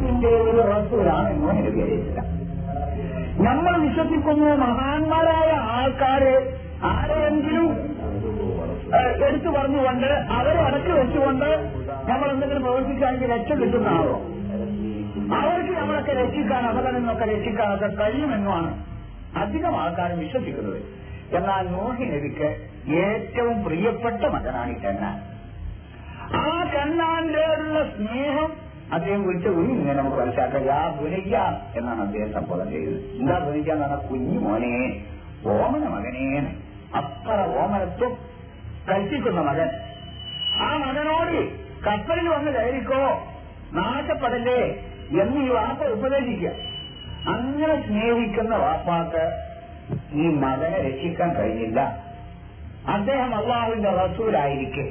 അള്ളാഹുവിന്റെ ഒരു റസൂലാണ് നോഹ് നബി അലൈഹി സ്വലാം നമ്മൾ വിശ്വസിക്കുന്നു മഹാന്മാരായ ആൾക്കാര് ആരെയെങ്കിലും ഏഹ്, എടുത്തു പറഞ്ഞുകൊണ്ട് അവരെ അടക്കി വെച്ചുകൊണ്ട് നമ്മൾ എന്തെങ്കിലും പ്രവർത്തിക്കുകയാണെങ്കിൽ രക്ഷ കിട്ടുന്നതാണോ അവർക്ക് നമ്മളൊക്കെ രക്ഷിക്കാൻ അപകടം നിന്നൊക്കെ രക്ഷിക്കാനൊക്കെ കഴിയുമെന്നുമാണ് അധികം ആൾക്കാരും വിശ്വസിക്കുന്നത് എന്നാൽ നോഹി നബിക്ക് ഏറ്റവും പ്രിയപ്പെട്ട മകനാണ് ഈ കണ്ണാൻ ആ കണ്ണാന്റെയുള്ള സ്നേഹം അദ്ദേഹം വിളിച്ച ഒരു ഇങ്ങനെ നമുക്ക് മനസ്സിലാക്കാം യാ ബുനയ്യ എന്നാണ് അദ്ദേഹം സംബോധന ചെയ്തത് എന്താ ബുനയ്യ എന്ന് പറഞ്ഞാൽ കുഞ്ഞു മോനെ ഓമന മകനേന്ന് അത്ര ഓമനത്വം കൽപ്പിക്കുന്ന മകൻ ആ മകനോട് കപ്പലിൽ വന്ന് കയറിക്കോ നാശപ്പെടല്ലേ എന്ന് ഈ വാപ്പ ഉപദേശിക്കുക അങ്ങനെ സ്നേഹിക്കുന്ന വാപ്പാക്ക് ഈ മകനെ രക്ഷിക്കാൻ കഴിഞ്ഞില്ല അദ്ദേഹം അള്ളാഹുവിന്റെ റസൂലായിരിക്കെ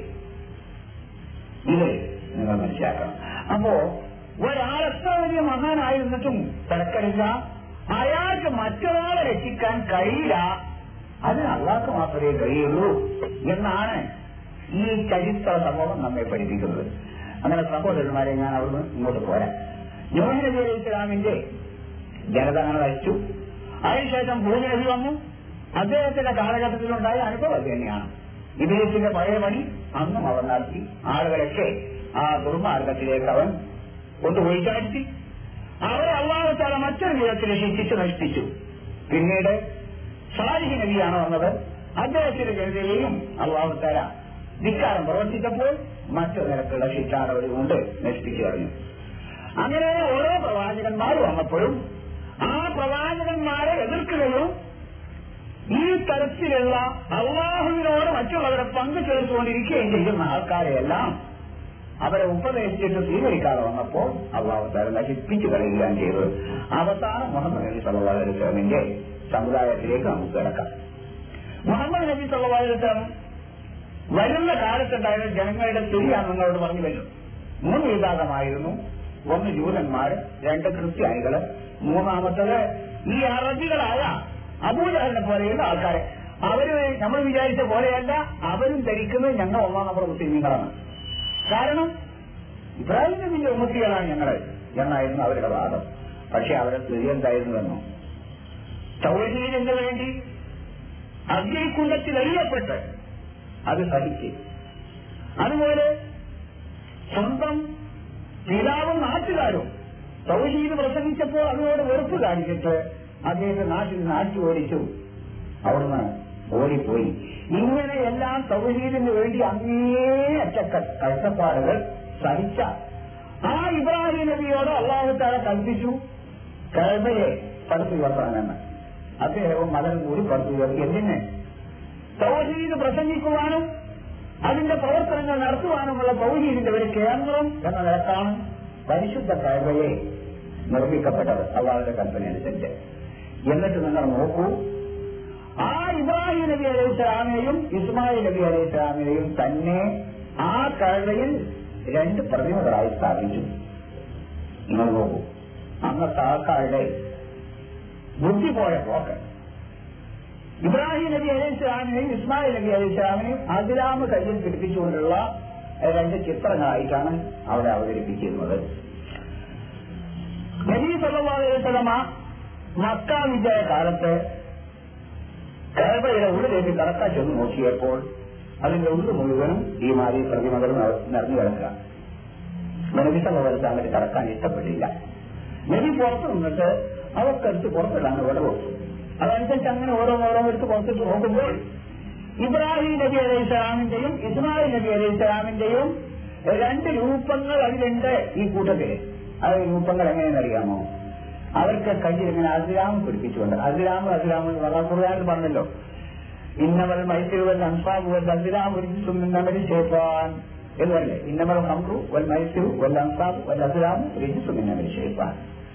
ഇത് നിങ്ങൾ മനസ്സിലാക്കണം അപ്പോ ഒരാൾ എത്ര വലിയ മഹാനായിരുന്നിട്ടും തിരക്കടില്ല അയാൾക്ക് മറ്റൊരാളെ രക്ഷിക്കാൻ കഴിയില്ല അതിന് അള്ളാഹ്ക്ക് മാത്രമേ കഴിയുള്ളൂ എന്നാണ് ഈ ചരിത്ര സംഭവം നമ്മെ പഠിപ്പിക്കുന്നത് അങ്ങനെ സഹോദരന്മാരെ ഞാൻ അവിടുന്ന് ഇങ്ങോട്ട് പോരാം ജോഹി നബി അലൈഹി ഇസ്ലാമിന്റെ ജനത അങ്ങനെ വഹിച്ചു അതിനുശേഷം ഭൂമി നബി വന്നു അദ്ദേഹത്തിന്റെ കാലഘട്ടത്തിലുണ്ടായ അനുഭവം അത് തന്നെയാണ് ഇദ്ദേഹത്തിന്റെ പഴയ പണി അന്നും അവർ നടത്തി ആളുകളൊക്കെ ആ ദുർമാർഗത്തിലേക്ക് അവൻ കൊണ്ടുപോയി ചടത്തി അവരെ അള്ളാഹുത്താല മറ്റൊരു വിധത്തിൽ ശിക്ഷിച്ച് നശിപ്പിച്ചു പിന്നീട് സാലിഹി നബിയാണ് വന്നത് അദ്ദേഹത്തിന്റെ ജനതയെയും അള്ളാഹുത്താല ധിക്കാരം പ്രവർത്തിച്ചപ്പോൾ മറ്റു നിരക്കുള്ള ശിക്ഷാടവരി കൊണ്ട് നശിപ്പിച്ചു കളഞ്ഞു അങ്ങനെ ഓരോ പ്രവാചകന്മാർ വന്നപ്പോഴും ആ പ്രവാചകന്മാരെ എതിർക്കുകയും ഈ തരത്തിലുള്ള അള്ളാഹുവിനോട് മറ്റുള്ളവരെ പങ്കു ചേർത്തുകൊണ്ടിരിക്കുകയും ചെയ്യുന്ന ആൾക്കാരെയെല്ലാം അവരെ ഉപദേശിച്ചിട്ട് സ്വീകരിക്കാതെ വന്നപ്പോൾ അള്ളാഹു താരം നശിപ്പിച്ചു കളയുകയാണ് ചെയ്തത് അവസാനം മുഹമ്മദ് നബി സല്ലല്ലാഹു അലൈഹി വസല്ലമിന്റെ സമുദായത്തിലേക്ക് നമുക്ക് കിടക്കാം മുഹമ്മദ് നബി സല്ലല്ലാഹു അലൈഹി വസല്ലം വരുന്ന കാലത്തുണ്ടായ ജനങ്ങളുടെ സ്ഥിതിയാണ് നിങ്ങളോട് പറഞ്ഞു വരും മൂന്ന് വിഭാഗമായിരുന്നു ഒന്ന് ജൂതന്മാർ രണ്ട് ക്രിസ്ത്യാനികള് മൂന്നാമത്തത് ഈ അറബികളായ അബൂജഹലിനെ പോലെയുള്ള ആൾക്കാരെ അവര് നമ്മൾ വിചാരിച്ച പോലെയല്ല അവരും ധരിക്കുന്നത് ഞങ്ങൾ ഒന്നാം നമ്പർ മുസ്ലിങ്ങളാണ് കാരണം ഇബ്രാഹിം നബിന്റെ ഉമ്മത്തികളാണ് ഞങ്ങള് എന്നായിരുന്നു അവരുടെ വാദം പക്ഷെ അവരുടെ സ്ഥിതി എന്തായിരുന്നുവെന്നോ സൗഹീദിന് വേണ്ടി അഗ്നികുണ്ടത്തിൽ എറിയപ്പെട്ട് അത് സഹിച്ച് അതുപോലെ സ്വന്തം പിതാവും നാട്ടുകാരും സൗഹീദ് പ്രസംഗിച്ചപ്പോൾ അതിനോട് വെറുപ്പ് കാണിച്ചിട്ട് അദ്ദേഹത്തെ നാട്ടിൽ നാട്ടി ഓടിച്ചു അവിടുന്ന് ഓടിപ്പോയി ഇങ്ങനെ എല്ലാം സൗഹീദിന് വേണ്ടി അങ്ങേയറ്റക്ക കഷ്ടപ്പാടുകൾ സഹിച്ച ആ ഇബ്രാഹിം നബിയോട് അള്ളാഹുത്താല കൽപ്പിച്ചു കഴബയെ പടുത്തു ഉയർത്താനെന്ന് അദ്ദേഹവും മകനും കൂടി പടുത്തു ഉയർത്തി എന്തിന് തൗഹീദ് പ്രസംഗിക്കുവാനും അതിന്റെ പ്രവർത്തനങ്ങൾ നടത്തുവാനുമുള്ള തൗഹീദിന്റെ ഒരു കേന്ദ്രം എന്ന നിലക്കാണ് പരിശുദ്ധ കഴബയെ നിർമ്മിക്കപ്പെട്ടത് അള്ളാഹുന്റെ കൽപ്പന അനുസരിച്ച് എന്നിട്ട് നിങ്ങൾ നോക്കൂ ആ ഇബ്രാഹിം നബി അലൈഹി സ്വലാമിനെയും ഇസ്മായിൽ നബി അലൈഹി സ്വലാമിനെയും തന്നെ ആ കഴവയിൽ രണ്ട് പ്രതിമകളായി സ്ഥാപിച്ചു നിങ്ങൾ നോക്കൂ അന്നത്തെ ആൾക്കാരുടെ ബുദ്ധി പോയ പോക്ക് ഇബ്രാഹിം നബി അലൈഹി സ്വലാമിനെയും ഇസ്മായിൽ നബി അലൈഹി സ്വലാമിനെയും അതിലാമ് കയ്യിൽ പിടിപ്പിച്ചുകൊണ്ടുള്ള രണ്ട് ചിത്രങ്ങളായിട്ടാണ് അവിടെ അവതരിപ്പിക്കുന്നത് നബി സല്ലല്ലാഹു അലൈഹി വസല്ലമ മക്ക വിജയ കാലത്ത് കഴബയുടെ ഉള്ളിലേക്ക് കടക്കാൻ ചെന്ന് നോക്കിയപ്പോൾ അതിന്റെ ഉള്ളു മുഴുവനും ഈ മാതിരി പ്രതിമകൾ നിറഞ്ഞു കിടക്കുക നബി സല്ലല്ലാഹു അങ്ങോട്ട് കടക്കാൻ ഇഷ്ടപ്പെട്ടില്ല നബി പുറത്ത് നിന്നിട്ട് അവർക്കടുത്ത് പുറത്തിടാൻ ഇവിടെ കൊടുത്തു അതനുസരിച്ച് അങ്ങനെ ഓരോന്നോരോന്നെടുത്ത് പുറത്തിട്ട് നോക്കുമ്പോൾ ഇബ്രാഹിം നബി അലൈഹി സ്വലാമിന്റെയും ഇസ്മായിൽ നബി അലൈഹി സ്വലാമിന്റെയും രണ്ട് രൂപങ്ങൾ അതിലുണ്ട് ഈ കൂട്ടത്തില് അത് രൂപങ്ങൾ എങ്ങനെയെന്ന് അറിയാമോ അവർക്ക് കയ്യിൽ ഇങ്ങനെ അസിലാം പിടിപ്പിച്ചുകൊണ്ട് അസിലാം അസിലാം എന്ന് പറഞ്ഞാൽ ഖുർആാനിൽ പറഞ്ഞല്ലോ ഇന്നവൽ മൈസൂർ അൻസാബ് വൽ അസിലാം ഒരിച്ചും ഇന്നമരി ഷേഫാൻ എന്ന് പറഞ്ഞേ ഇന്നമൽ ഹംറു വൽ മൈസൂർ വൽ അൻസാബ് വൽ അസിലാം ഒരിച്ചും ഇന്നമരി ഷേഫാൻ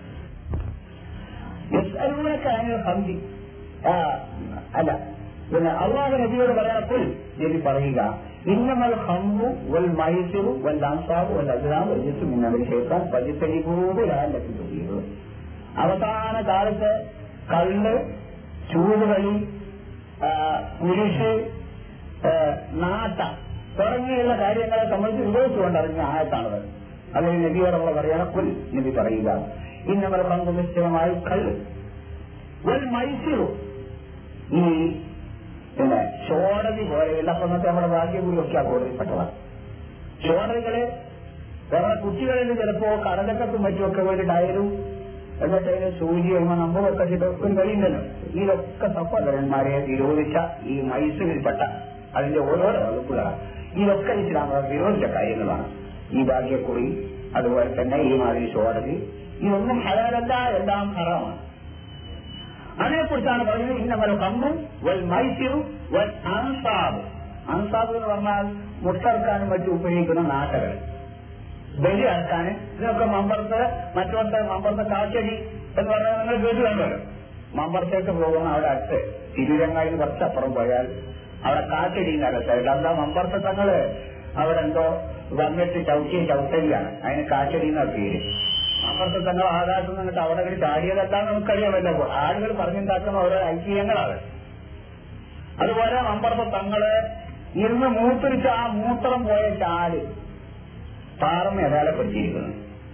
യസ്അലൂനക അനിൽ ഹംദി ആ, അല്ല പിന്നെ അള്ളാഹു നബിയോട് പറയാത്തിൽ നബി പറയുക ഇന്നമൽ ഹംറു വൽ മൈസൂർ വൽ അൻസാബ് വൽ അസിലാം ഒരിച്ചും ഇന്നമരി ഷേഫാൻ പരിസരികൂടിലാലത്തിൽ ചെയ്യുന്നത് അവസാന കാലത്ത് കള്ള് ചൂടുകളി ആ, കുരിശ് ആ, നാട്ട തുടങ്ങിയുള്ള കാര്യങ്ങളെ സംബന്ധിച്ച് വിരോധിച്ചുകൊണ്ടിറങ്ങിയ ആയത്താണത് അതിന് നബിയോടുള്ള പറയണം കുൽ നബി പറയുക ഇന്നവർ പങ്കു നിശ്ചയമായി കള്ള് വൽ മൈസിറു ഈ പിന്നെ ചോടതി പോലെയുള്ള അന്നത്തെ നമ്മുടെ ഭാഗ്യകൂടിയൊക്കെ ആ കോടതിപ്പെട്ടതാണ് ചോടതികള് വേറെ കുട്ടികളിൽ ചിലപ്പോ കടലക്കത്തും മറ്റുമൊക്കെ വേണ്ടിയിട്ടായാലും എന്നിട്ട് അതിന് സൂചി വരുമ്പോൾ നമ്മളൊക്കെ ഇതൊക്കെ കഴിയുന്നല്ലോ ഇതൊക്കെ സഹോദരന്മാരെ വിരോധിച്ച ഈ മൈസൂരിൽപ്പെട്ട അതിന്റെ ഓരോരോ വകുപ്പുകളാണ് ഇതൊക്കെ ഇസ്ലാം വിരോധിച്ച കാര്യങ്ങളാണ് ഈ ഭാഗ്യക്കുറി അതുപോലെ തന്നെ ഈ മാതിരി ചോടതി ഇതൊന്നും ഹലാലല്ല എല്ലാം ഹറാമാണ് അതിനെക്കുറിച്ചാണ് പറയുന്നത് ഇന്നമല കമ്പും വൽ മൈസിറും വൽ അൻസാബ് അൻസാബ് എന്ന് പറഞ്ഞാൽ മുട്ടർക്കാനും മറ്റും ഉപയോഗിക്കുന്ന നാട്ടകൾ ബലി അറക്കാൻ ഇതിനൊക്കെ മമ്പറത്ത് മറ്റൊരുത്ത മമ്പറത്ത് കാച്ചടി എന്ന് പറഞ്ഞാൽ നിങ്ങൾ കേട്ടുകണ്ടല്ലോ മമ്പറത്തേക്ക് പോകുന്ന അവിടെ അടുത്ത് തിരുരങ്ങായിൽ കുറച്ചപ്പുറം പോയാൽ അവിടെ കാച്ചടി എന്നല്ല സ്ഥലം എന്താ മമ്പറത്തെ തങ്ങള് അവിടെ എന്തോ വന്നിട്ട് ചവിട്ടിയും ചവിട്ടലിയാണ് അതിന് കാച്ചടി എന്നാ പേര് മമ്പറത്തെ തങ്ങൾ ആകാശത്ത് നിന്നിട്ട് അവിടെ ഒരു ചാടിയതല്ല നമുക്കറിയാമല്ലോ ആളുകൾ പറഞ്ഞുണ്ടാക്കുന്ന ഓരോ ഐക്യങ്ങളാണ് അതുപോലെ മമ്പറത്തെ തങ്ങള് ഇരുന്ന് മൂത്രിച്ച ആ മൂത്രം പോയ ചാല് പാറമ അടയാളപ്പെടുത്തിയിരിക്കുന്നു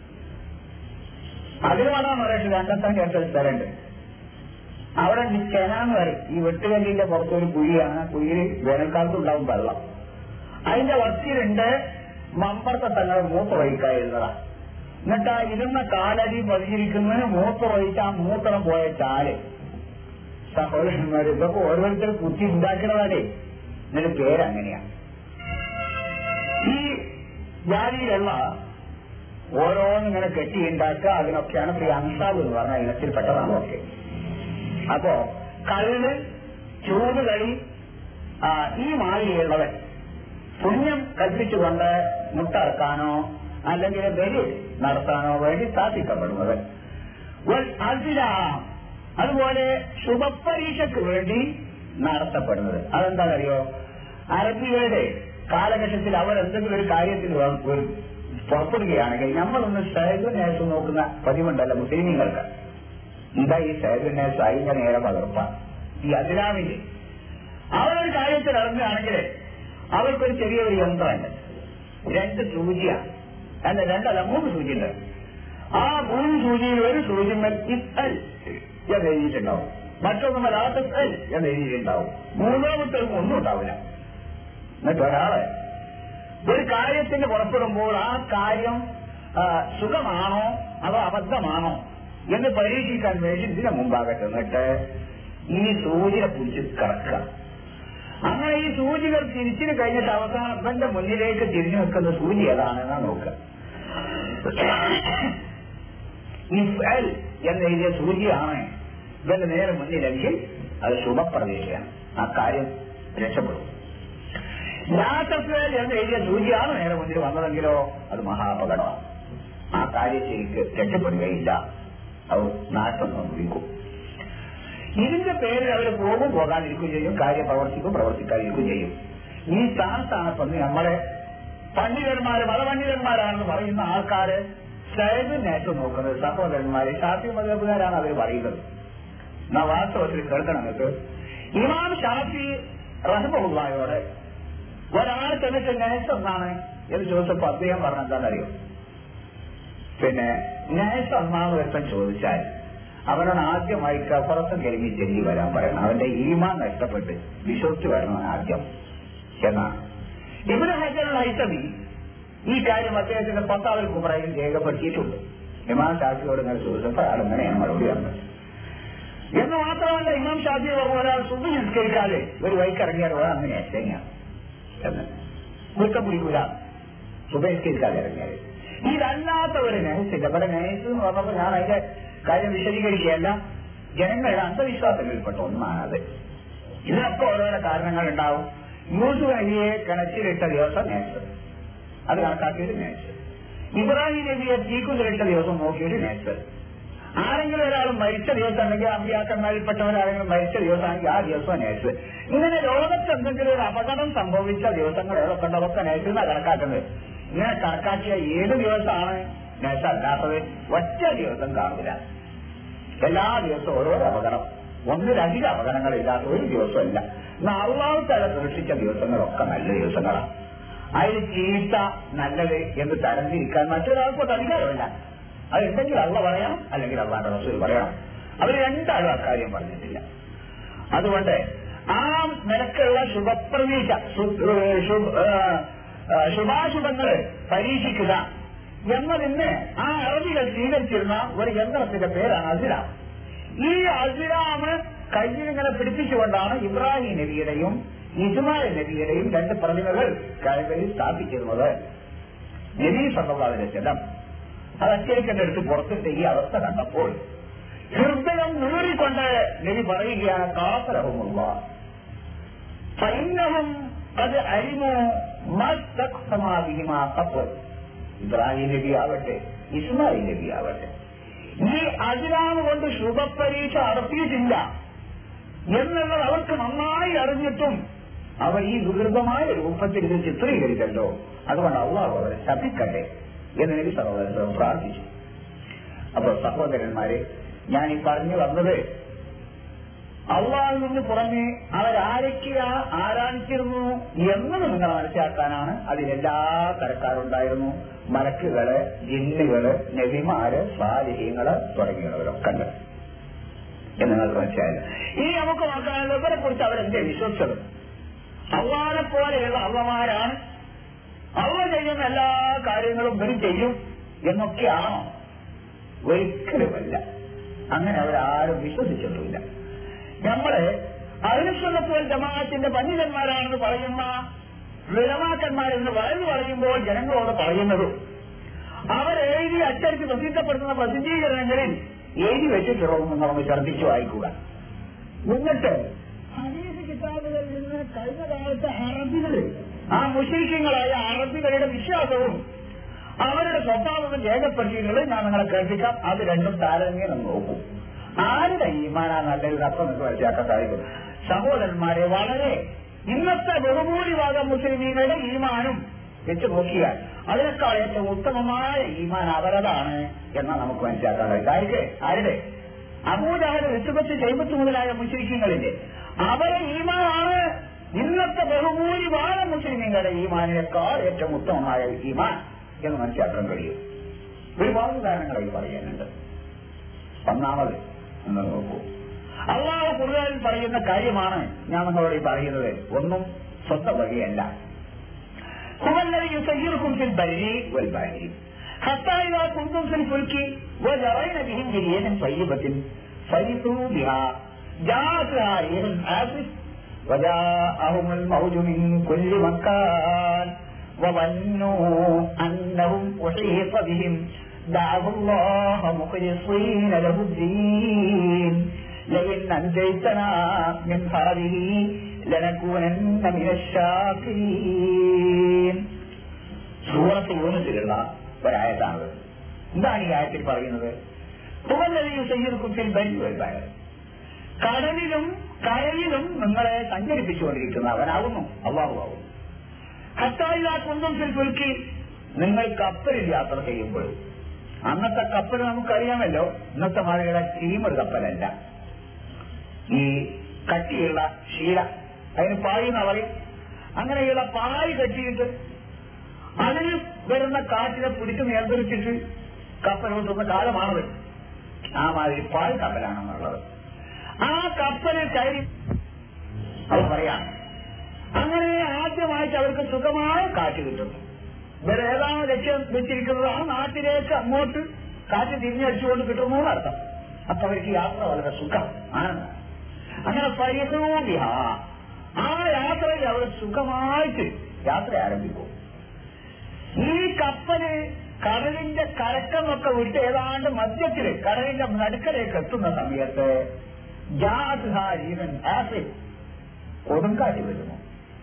അതിൽ വേണം പറയട്ടെ രണ്ടെത്താൻ കേട്ട ഒരു സ്ഥലമുണ്ട് അവിടെ ചെനാന്ന് പറയും ഈ വെട്ടുകല്ലിന്റെ പുറത്ത് ഒരു കുഴിയാണ് ആ കുഴിയിൽ വേനൽക്കാലത്ത് ഉണ്ടാവും വെള്ളം അതിന്റെ വച്ചിലുണ്ട് മമ്പർത്ത തങ്ങൾ മൂത്രമൊഴിക്കാതിരുന്നതാ എന്നിട്ട് ആ ഇരുന്ന കാലടി പതിയിരിക്കുന്നതിന് മൂത്രമൊഴിച്ച ആ മൂത്രം പോയ ചാല് സഹോദരന്മാർ ഇതൊക്കെ ഓരോരുത്തർ കുത്തി ഉണ്ടാക്കണതാണേ എന്നിട്ട് പേരങ്ങനെയാ ഈ ജാതിയിലുള്ള ഓരോന്നിങ്ങനെ കെട്ടിയുണ്ടാക്കുക അതിനൊക്കെയാണ് ഈ അൻസാബ് എന്ന് പറഞ്ഞ ഇനത്തിൽപ്പെട്ടതാണ് ഒക്കെ അപ്പോ കള്ള് ചൂടുകളി ആ, ഈ മാതിരിയുള്ളവൻ പുണ്യം കൽപ്പിച്ചുകൊണ്ട് മുട്ടറക്കാനോ അല്ലെങ്കിൽ ബലി നടത്താനോ വേണ്ടി സ്ഥാപിക്കപ്പെടുന്നത് വൽ അസില അതുപോലെ ശുഭപരീക്ഷയ്ക്ക് വേണ്ടി നടത്തപ്പെടുന്നത് അതെന്താണെന്നറിയോ അറബികളുടെ കാലഘട്ടത്തിൽ അവർ എന്തെങ്കിലും ഒരു കാര്യത്തിൽ വ- ഒരു പുറപ്പെടുകയാണെങ്കിൽ നമ്മളൊന്ന് സൈബ് നോക്കുന്ന പതിവുണ്ടല്ലോ മുസ്ലിമീങ്ങൾക്ക് എന്താ ഈ സൈബ് നേഴ്സ് അതിന്റെ നേരെ പകർപ്പാണ് ഈ അസിലാമിന്റെ അവരൊരു കാര്യത്തിൽ ഇറങ്ങുകയാണെങ്കിൽ അവർക്കൊരു ചെറിയൊരു യന്ത്രമുണ്ട് രണ്ട് സൂചിയാണ് അല്ല രണ്ടല്ല മൂന്ന് സൂചിയുണ്ട് ആ മൂന്ന് സൂചിയിൽ ഒരു സൂചി ഇസ്അൽ എന്ന് എഴുതിയിട്ടുണ്ടാവും മറ്റൊന്നും ലാത്തൽ എന്ന് എഴുതിയിട്ടുണ്ടാവും മൂന്നാമത്തെ ഒന്നും ഉണ്ടാവില്ല എന്നിട്ട് ഒരാള് ഒരു കാര്യത്തിന് പുറപ്പെടുമ്പോൾ ആ കാര്യം ആ, സുഖമാണോ അതോ അബദ്ധമാണോ എന്ന് പരീക്ഷിക്കാൻ വേണ്ടി ഇതിന് മുമ്പാകട്ടെ എന്നിട്ട് ഈ സൂചിയെ പിടിച്ച് കറക്കുക അങ്ങനെ ഈ സൂചികൾ തിരിച്ചിന് കഴിഞ്ഞിട്ട് അവസാനം അവന്റെ മുന്നിലേക്ക് തിരിഞ്ഞു വെക്കുന്ന സൂചി ഏതാണെന്നാ നോക്കുക ഇഫൽ എന്ന് എഴുതിയ സൂചിയാണ് ഇവന്റെ നേരെ മുന്നിലെങ്കിൽ അത് ശുഭപ്രതീക്ഷയാണ് ആ കാര്യം രക്ഷപ്പെടും യാത്രഫേൽ എന്ന് എഴുതിയ സൂചിയാണ് നേരെ മുന്നിൽ വന്നതെങ്കിലോ അത് മഹാപകടമാണ് ആ കാര്യം ശരിക്ക് രക്ഷപ്പെടുകയില്ല അത് നാശം സംഭവിക്കും ഇതിന്റെ പേരിൽ അവർ പോകും പോകാതിരിക്കുകയും ചെയ്യും കാര്യം പ്രവർത്തിക്കും പ്രവർത്തിക്കാതിരിക്കുകയും ചെയ്യും ഈ സ്ഥാനത്താണ് നമ്മളെ പണ്ഡിതന്മാര് മതപണ്ഡിതന്മാരാണെന്ന് പറയുന്ന ആൾക്കാര് സൈബ് നേറ്റം നോക്കുന്നത് സഹോദരന്മാര് ഷാഫി മതപുകാരാണ് അവർ പറയുന്നത് എന്നാ വാസ്തവത്തിൽ കേൾക്കണം നിങ്ങൾക്ക് ഇമാം ഷാഫി റഹബുള്ളയോട് ഒരാൾ ചെന്നിട്ട് നേഴ്സ് എന്നാണ് എന്ന് ചോദിച്ചപ്പോ അദ്ദേഹം പറഞ്ഞ എന്താണെന്നറിയോ പിന്നെ നേഴ്സ് ഒന്നാമത് ഒരുത്തൻ ചോദിച്ചാൽ അവനോട് ആദ്യമായി കഫറത്തും കരിമി ചെല്ലി വരാൻ പറയണം അവന്റെ ഈമാൻ നഷ്ടപ്പെട്ട് വിശ്വസിച്ച് വരണം ആദ്യം എന്നാണ് ഇവിടെ ഹജറുൽ ഹൈത്തമി ഈ കാര്യം അദ്ദേഹത്തിന്റെ പത്താവിൽ കുമറയിൽ രേഖപ്പെടുത്തിയിട്ടുണ്ട് ഇമാം ഷാഫിയോട് ഇങ്ങനെ ചോദിച്ചപ്പോൾ അയാൾ ഇങ്ങനെയാണ് മറുപടി പറഞ്ഞത് എന്ന് മാത്രമല്ല ഇമാം ഷാഫി പറഞ്ഞ ഒരാൾ സുബി നിസ്കരിക്കാതെ ഒരു വൈക്കിറങ്ങിയാൽ ഒരാൾ അങ്ങനെ എങ്ങനെയാണ് എന്ന് കുറ്റം പിടിക്കൂല സുബഹിസ്കരിക്കാതെ ഇറങ്ങിയാൽ ഇതല്ലാത്ത ഒരു നഹസില്ല ഇവിടെ നഹസ് എന്ന് പറഞ്ഞപ്പോൾ ഞാൻ അതിന്റെ കാര്യം വിശദീകരിക്കുകയല്ല ജനങ്ങളുടെ അന്ധവിശ്വാസങ്ങളിൽപ്പെട്ട ഒന്നാണത് ഇതിനൊക്കെ ഓരോരോ കാരണങ്ങൾ ഉണ്ടാവും യൂസുഫ് നബിയെ കിണറ്റിലിട്ട ദിവസം നേഴ്സ് അത് കണക്കാക്കിയിട്ട് നേഴ്സ് ഇബ്രാഹിം നബിയെ തീക്കുതിലിട്ട ദിവസം നോക്കിയിട്ട് നേഴ്സ് ആരെങ്കിലും ഒരാൾ മരിച്ച ദിവസം അല്ലെങ്കിൽ അമ്പിയാക്കന്മാരിൽപ്പെട്ടവരാരെങ്കിലും മരിച്ച ദിവസമാണെങ്കിൽ ആ ദിവസം നേഴ്സ് ഇങ്ങനെ ലോകത്ത് എന്തെങ്കിലും ഒരു അപകടം സംഭവിച്ച ദിവസങ്ങൾ ഏതൊക്കെ ഉണ്ട് അതൊക്കെ നേഴ്സ് എന്നാണ് കണക്കാക്കുന്നത് ഇങ്ങനെ കണക്കാക്കിയ ഏത് ദിവസമാണ് നേഴ്സ് അല്ലാത്തത് ഒറ്റ ദിവസം കാണില്ല എല്ലാ ദിവസവും ഓരോരോ അപകടം ഒന്നിലധികം അപകടങ്ങളില്ലാത്ത ഒരു ദിവസമല്ല എന്നാൽ അള്ളാഹു തല സൃഷ്ടിച്ച ദിവസങ്ങളൊക്കെ നല്ല ദിവസങ്ങളാണ് അതിൽ ചീത്ത നല്ലത് എന്ന് തരംതിരിക്കാൻ മറ്റൊരാൾക്കൊട്ട് അധികാരമില്ല അതുണ്ടെങ്കിൽ അള്ള പറയണം അല്ലെങ്കിൽ അള്ളാന്റെ റസൂൽ പറയണം അവർ രണ്ടാളും അക്കാര്യം പറഞ്ഞിട്ടില്ല അതുകൊണ്ട് ആ നിരക്കുള്ള ശുഭപ്രതീക്ഷ ശു- ഏഹ് ശുഭ- ഏഹ് ഏഹ് ശുഭാശുഭങ്ങൾ പരീക്ഷിക്കുക എന്നതിന് ആ അറബികൾ സ്വീകരിച്ചിരുന്ന ഒരു യന്ത്രത്തിന്റെ പേരാണ് അസിറാം ഈ അസിറാമ് കയ്യിലിങ്ങനെ പിടിപ്പിച്ചുകൊണ്ടാണ് ഇബ്രാഹിം നബിയുടെയും ഇസ്മായിൽ നബിയുടെയും രണ്ട് പ്രതിമകൾ കഴകളിൽ സ്ഥാപിച്ചിരുന്നത് നബി സല്ലാവിന്റെ ചെലം അത് അച്ചടിക്കന്റെ അടുത്ത് പുറത്തിട്ട് ഈ അവസ്ഥ കണ്ടപ്പോൾ ഹൃദയം നീറിക്കൊണ്ട് നബി പറയുകയാണ് കാസരവുമുള്ള സൈന്യവും അത് അരിമോ മസ്തമാ ഇബ്രാഹിം നബി ആവട്ടെ ഇസ്മായിൽ നബി ആവട്ടെ ഈ അജിറാമ് കൊണ്ട് ശുഭപരീക്ഷ നടത്തിയിട്ടില്ല എന്നുള്ളത് അവർക്ക് നന്നായി അറിഞ്ഞിട്ടും അവർ ഈ വികൃതമായ രൂപത്തിൽ ഇത് ചിത്രീകരിച്ചല്ലോ അതുകൊണ്ട് അള്ളാഹു അവരെ ശപിക്കട്ടെ എന്ന് നബി സഹോദരൻ പ്രാർത്ഥിച്ചു അപ്പൊ സഹോദരന്മാരെ ഞാൻ ഈ പറഞ്ഞു വന്നത് അള്ളാഹിൽ നിന്ന് പുറമെ അവരാരൊക്കെയാ ആരാധിച്ചിരുന്നു എന്നത് നിങ്ങൾ മനസ്സിലാക്കാനാണ് അതിലെല്ലാ തരക്കാരുണ്ടായിരുന്നു മലക്കുകള് ജിന്നുകള് നബിമാര് സ്വാലിഹ്യങ്ങള് തുടങ്ങിയവരൊക്കെ ഉണ്ട് എന്ന് നിങ്ങൾക്ക് മനസ്സിലായില്ല ഇനി നമുക്ക് നോക്കാനുള്ള ഇവരെ കുറിച്ച് അവരെന്തേ വിശ്വസിച്ചത് അള്ളാനെ പോലെയുള്ള അള്ളമാരാണ് അള്ള ചെയ്യുന്ന എല്ലാ കാര്യങ്ങളും ഇവരും ചെയ്യും എന്നൊക്കെയാണോ ഒരിക്കലുമല്ല അങ്ങനെ അവരാരും വിശ്വസിച്ചിട്ടില്ല നമ്മള് അരുസ്വലത്തുവൽ ജമാഅത്തിന്റെ പണ്ഡിതന്മാരാണെന്ന് പറയുന്ന വിളമാക്കന്മാരെന്ന് വയന്നു പറയുമ്പോൾ ജനങ്ങളോട് പറയുന്നതും അവരെഴുതി അച്ചടിച്ച് പ്രസിദ്ധപ്പെടുത്തുന്ന പ്രസിദ്ധീകരണങ്ങളിൽ എഴുതി വെച്ചിട്ടുള്ളതെന്ന് നമുക്ക് ഛർദ്ദിച്ചു വായിക്കുക എന്നിട്ട് ഹദീസ് കിതാബുകളിൽ നിന്ന് കഴിഞ്ഞ കാലത്തെ അറബികള് ആ മുഷീഖ്യങ്ങളായ അറബികളുടെ വിശ്വാസവും അവരുടെ സ്വഭാവവും രേഖപ്പെടുത്തിയിട്ടുള്ളത് ഞാൻ നിങ്ങളെ കേൾപ്പിക്കാം അത് രണ്ടും താരതമ്യം നോക്കും ആരുടെ ഈമാനാ നല്ലത് അപ്പം നിങ്ങൾക്ക് മനസ്സിലാക്കാൻ സാധിക്കും സഹോദരന്മാരെ വളരെ ഇന്നത്തെ ബഹുഭൂരിഭാഗം മുസ്ലിമീങ്ങളുടെ ഈമാനും വെച്ച് നോക്കിയാൽ അതിനേക്കാൾ ഏറ്റവും ഉത്തമമായ ഈമാൻ അവരതാണ് എന്ന് നമുക്ക് മനസ്സിലാക്കാൻ കഴിയും ആർക്ക് ആരുടെ അബൂജാഹിൽ വിസുബത്ത് ചെയ്പത്ത് മുതലായ മുസ്ലിങ്ങളില്ലേ അവരെ ഈമാനാണ് ഇന്നത്തെ ബഹുഭൂരിഭാഗം മുസ്ലിമീങ്ങളുടെ ഈമാനിനേക്കാൾ ഏറ്റവും ഉത്തമമായ ഈമാൻ എന്ന് മനസ്സിലാക്കാൻ കഴിയും ഒരുപാട് ഉദാഹരണങ്ങൾ ഈ പറയാനുണ്ട് ഒന്നാമത് എന്ന് നോക്കൂ അള്ളാഹു കൂടുതൽ പറയുന്ന കാര്യമാണ് ഞാൻ നിങ്ങളോട് ഈ പറയുന്നത് ഒന്നും സ്വന്തം വഴിയല്ല ഹുവല്ലദി യുസയ്യിറുക്കും ഫിൽ ബർരി വൽ ബഹരി حتى إذا كنتم في الفلك وجرين بهم بريح طيبة فرحوا بها جاءتها ريح عاصف وجاءهم الموج من كل مكان وظنوا أنهم أحيط بهم دعوا الله مخلصين له الدين لئن أنجيتنا من هذه لنكونن من الشاكرين സൂറത്ത് യൂണിറ്റിലുള്ള ഒരായത്താണ് എന്താണ് ഈ ആയത്തിൽ പറയുന്നത് പുകലരിയും സയ്യർക്കുത്തിൽ ബലിവരുതായത് കടലിലും കരയിലും നിങ്ങളെ സഞ്ചരിപ്പിച്ചുകൊണ്ടിരിക്കുന്നവനാകുന്നു അള്ളാഹുവാകുന്നു ഹത്തായില്ലാ കുന്തം കുലുക്കി നിങ്ങൾ കപ്പലിൽ യാത്ര ചെയ്യുമ്പോൾ അന്നത്തെ കപ്പൽ നമുക്കറിയാമല്ലോ ഇന്നത്തെ മാതിരിയുടെ സ്റ്റീമർ കപ്പലല്ല ഈ കട്ടിയുള്ള ശീല അതിന് പായി എന്ന് പറയും അങ്ങനെയുള്ള പായ് കെട്ടിയിട്ട് അതിന് വരുന്ന കാറ്റിനെ പിടിച്ച് നിയന്ത്രിച്ചിട്ട് കപ്പൽ കൊണ്ടുവന്ന കാലമാണത് ആ മാതിരി പായ് കപ്പലാണെന്നുള്ളത് ആ കപ്പലിൽ കയറി അത് പറയാം അങ്ങനെ ആദ്യമായിട്ട് അവർക്ക് സുഖമായ കാറ്റ് കിട്ടുന്നു ഇവർ ഏതാണ് ലക്ഷ്യം വെച്ചിരിക്കുന്നത് ആ നാട്ടിലേക്ക് അങ്ങോട്ട് കാറ്റ് തിരിഞ്ഞടിച്ചുകൊണ്ട് കിട്ടുന്നു എന്നർത്ഥം അപ്പൊ അവർക്ക് യാത്ര വളരെ സുഖം ആനന്ദം അങ്ങനെ പരിഹൂബിഹ ആ യാത്രയിൽ അവർ സുഖമായിട്ട് യാത്ര ആരംഭിക്കും ഈ കപ്പല് കടലിന്റെ കരക്കമൊക്കെ വിട്ട് ഏതാണ്ട് മധ്യത്തില് കടലിന്റെ നടുക്കലേക്ക് എത്തുന്ന സമയത്ത് ജാദ്ഹാരീവൻ ആസിഡ് കൊടുങ്കാറ്റ് വരുന്നു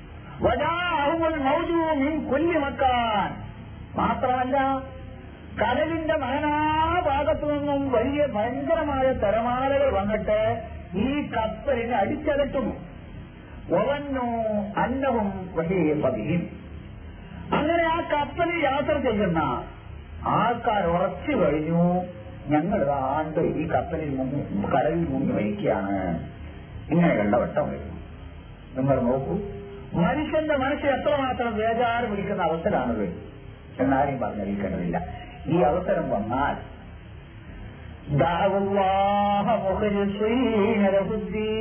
വജാഹുൽ മൗജൂമിൻ കൊല്ലിമക്കാൻ മാത്രമല്ല കടലിന്റെ നാനാഭാഗത്തു നിന്നും വലിയ ഭയങ്കരമായ തിരമാലകൾ വന്നിട്ട് ഈ കപ്പലിനെ അടിച്ചകറ്റുന്നു ഒവന്നു അന്നവും വലിയ പതിയും അങ്ങനെ ആ കപ്പലിൽ യാത്ര ചെയ്യുന്ന ആൾക്കാർ ഉറച്ചു കഴിഞ്ഞു ഞങ്ങൾ ആണ്ട് ഈ കപ്പലിൽ മുങ്ങി കടലിൽ മുങ്ങി വഹിക്കുകയാണ് ഇങ്ങനെയുള്ള വട്ടം വരുന്നു നിങ്ങൾ നോക്കൂ മനുഷ്യന്റെ മനസ്സ് എത്രമാത്രം വേജാറ് പിടിക്കുന്ന അവസരമാണത് എന്നാരും പറഞ്ഞറിയിക്കേണ്ടതില്ല ഈ അവസരം വന്നാൽ دعوا الله مخلصين له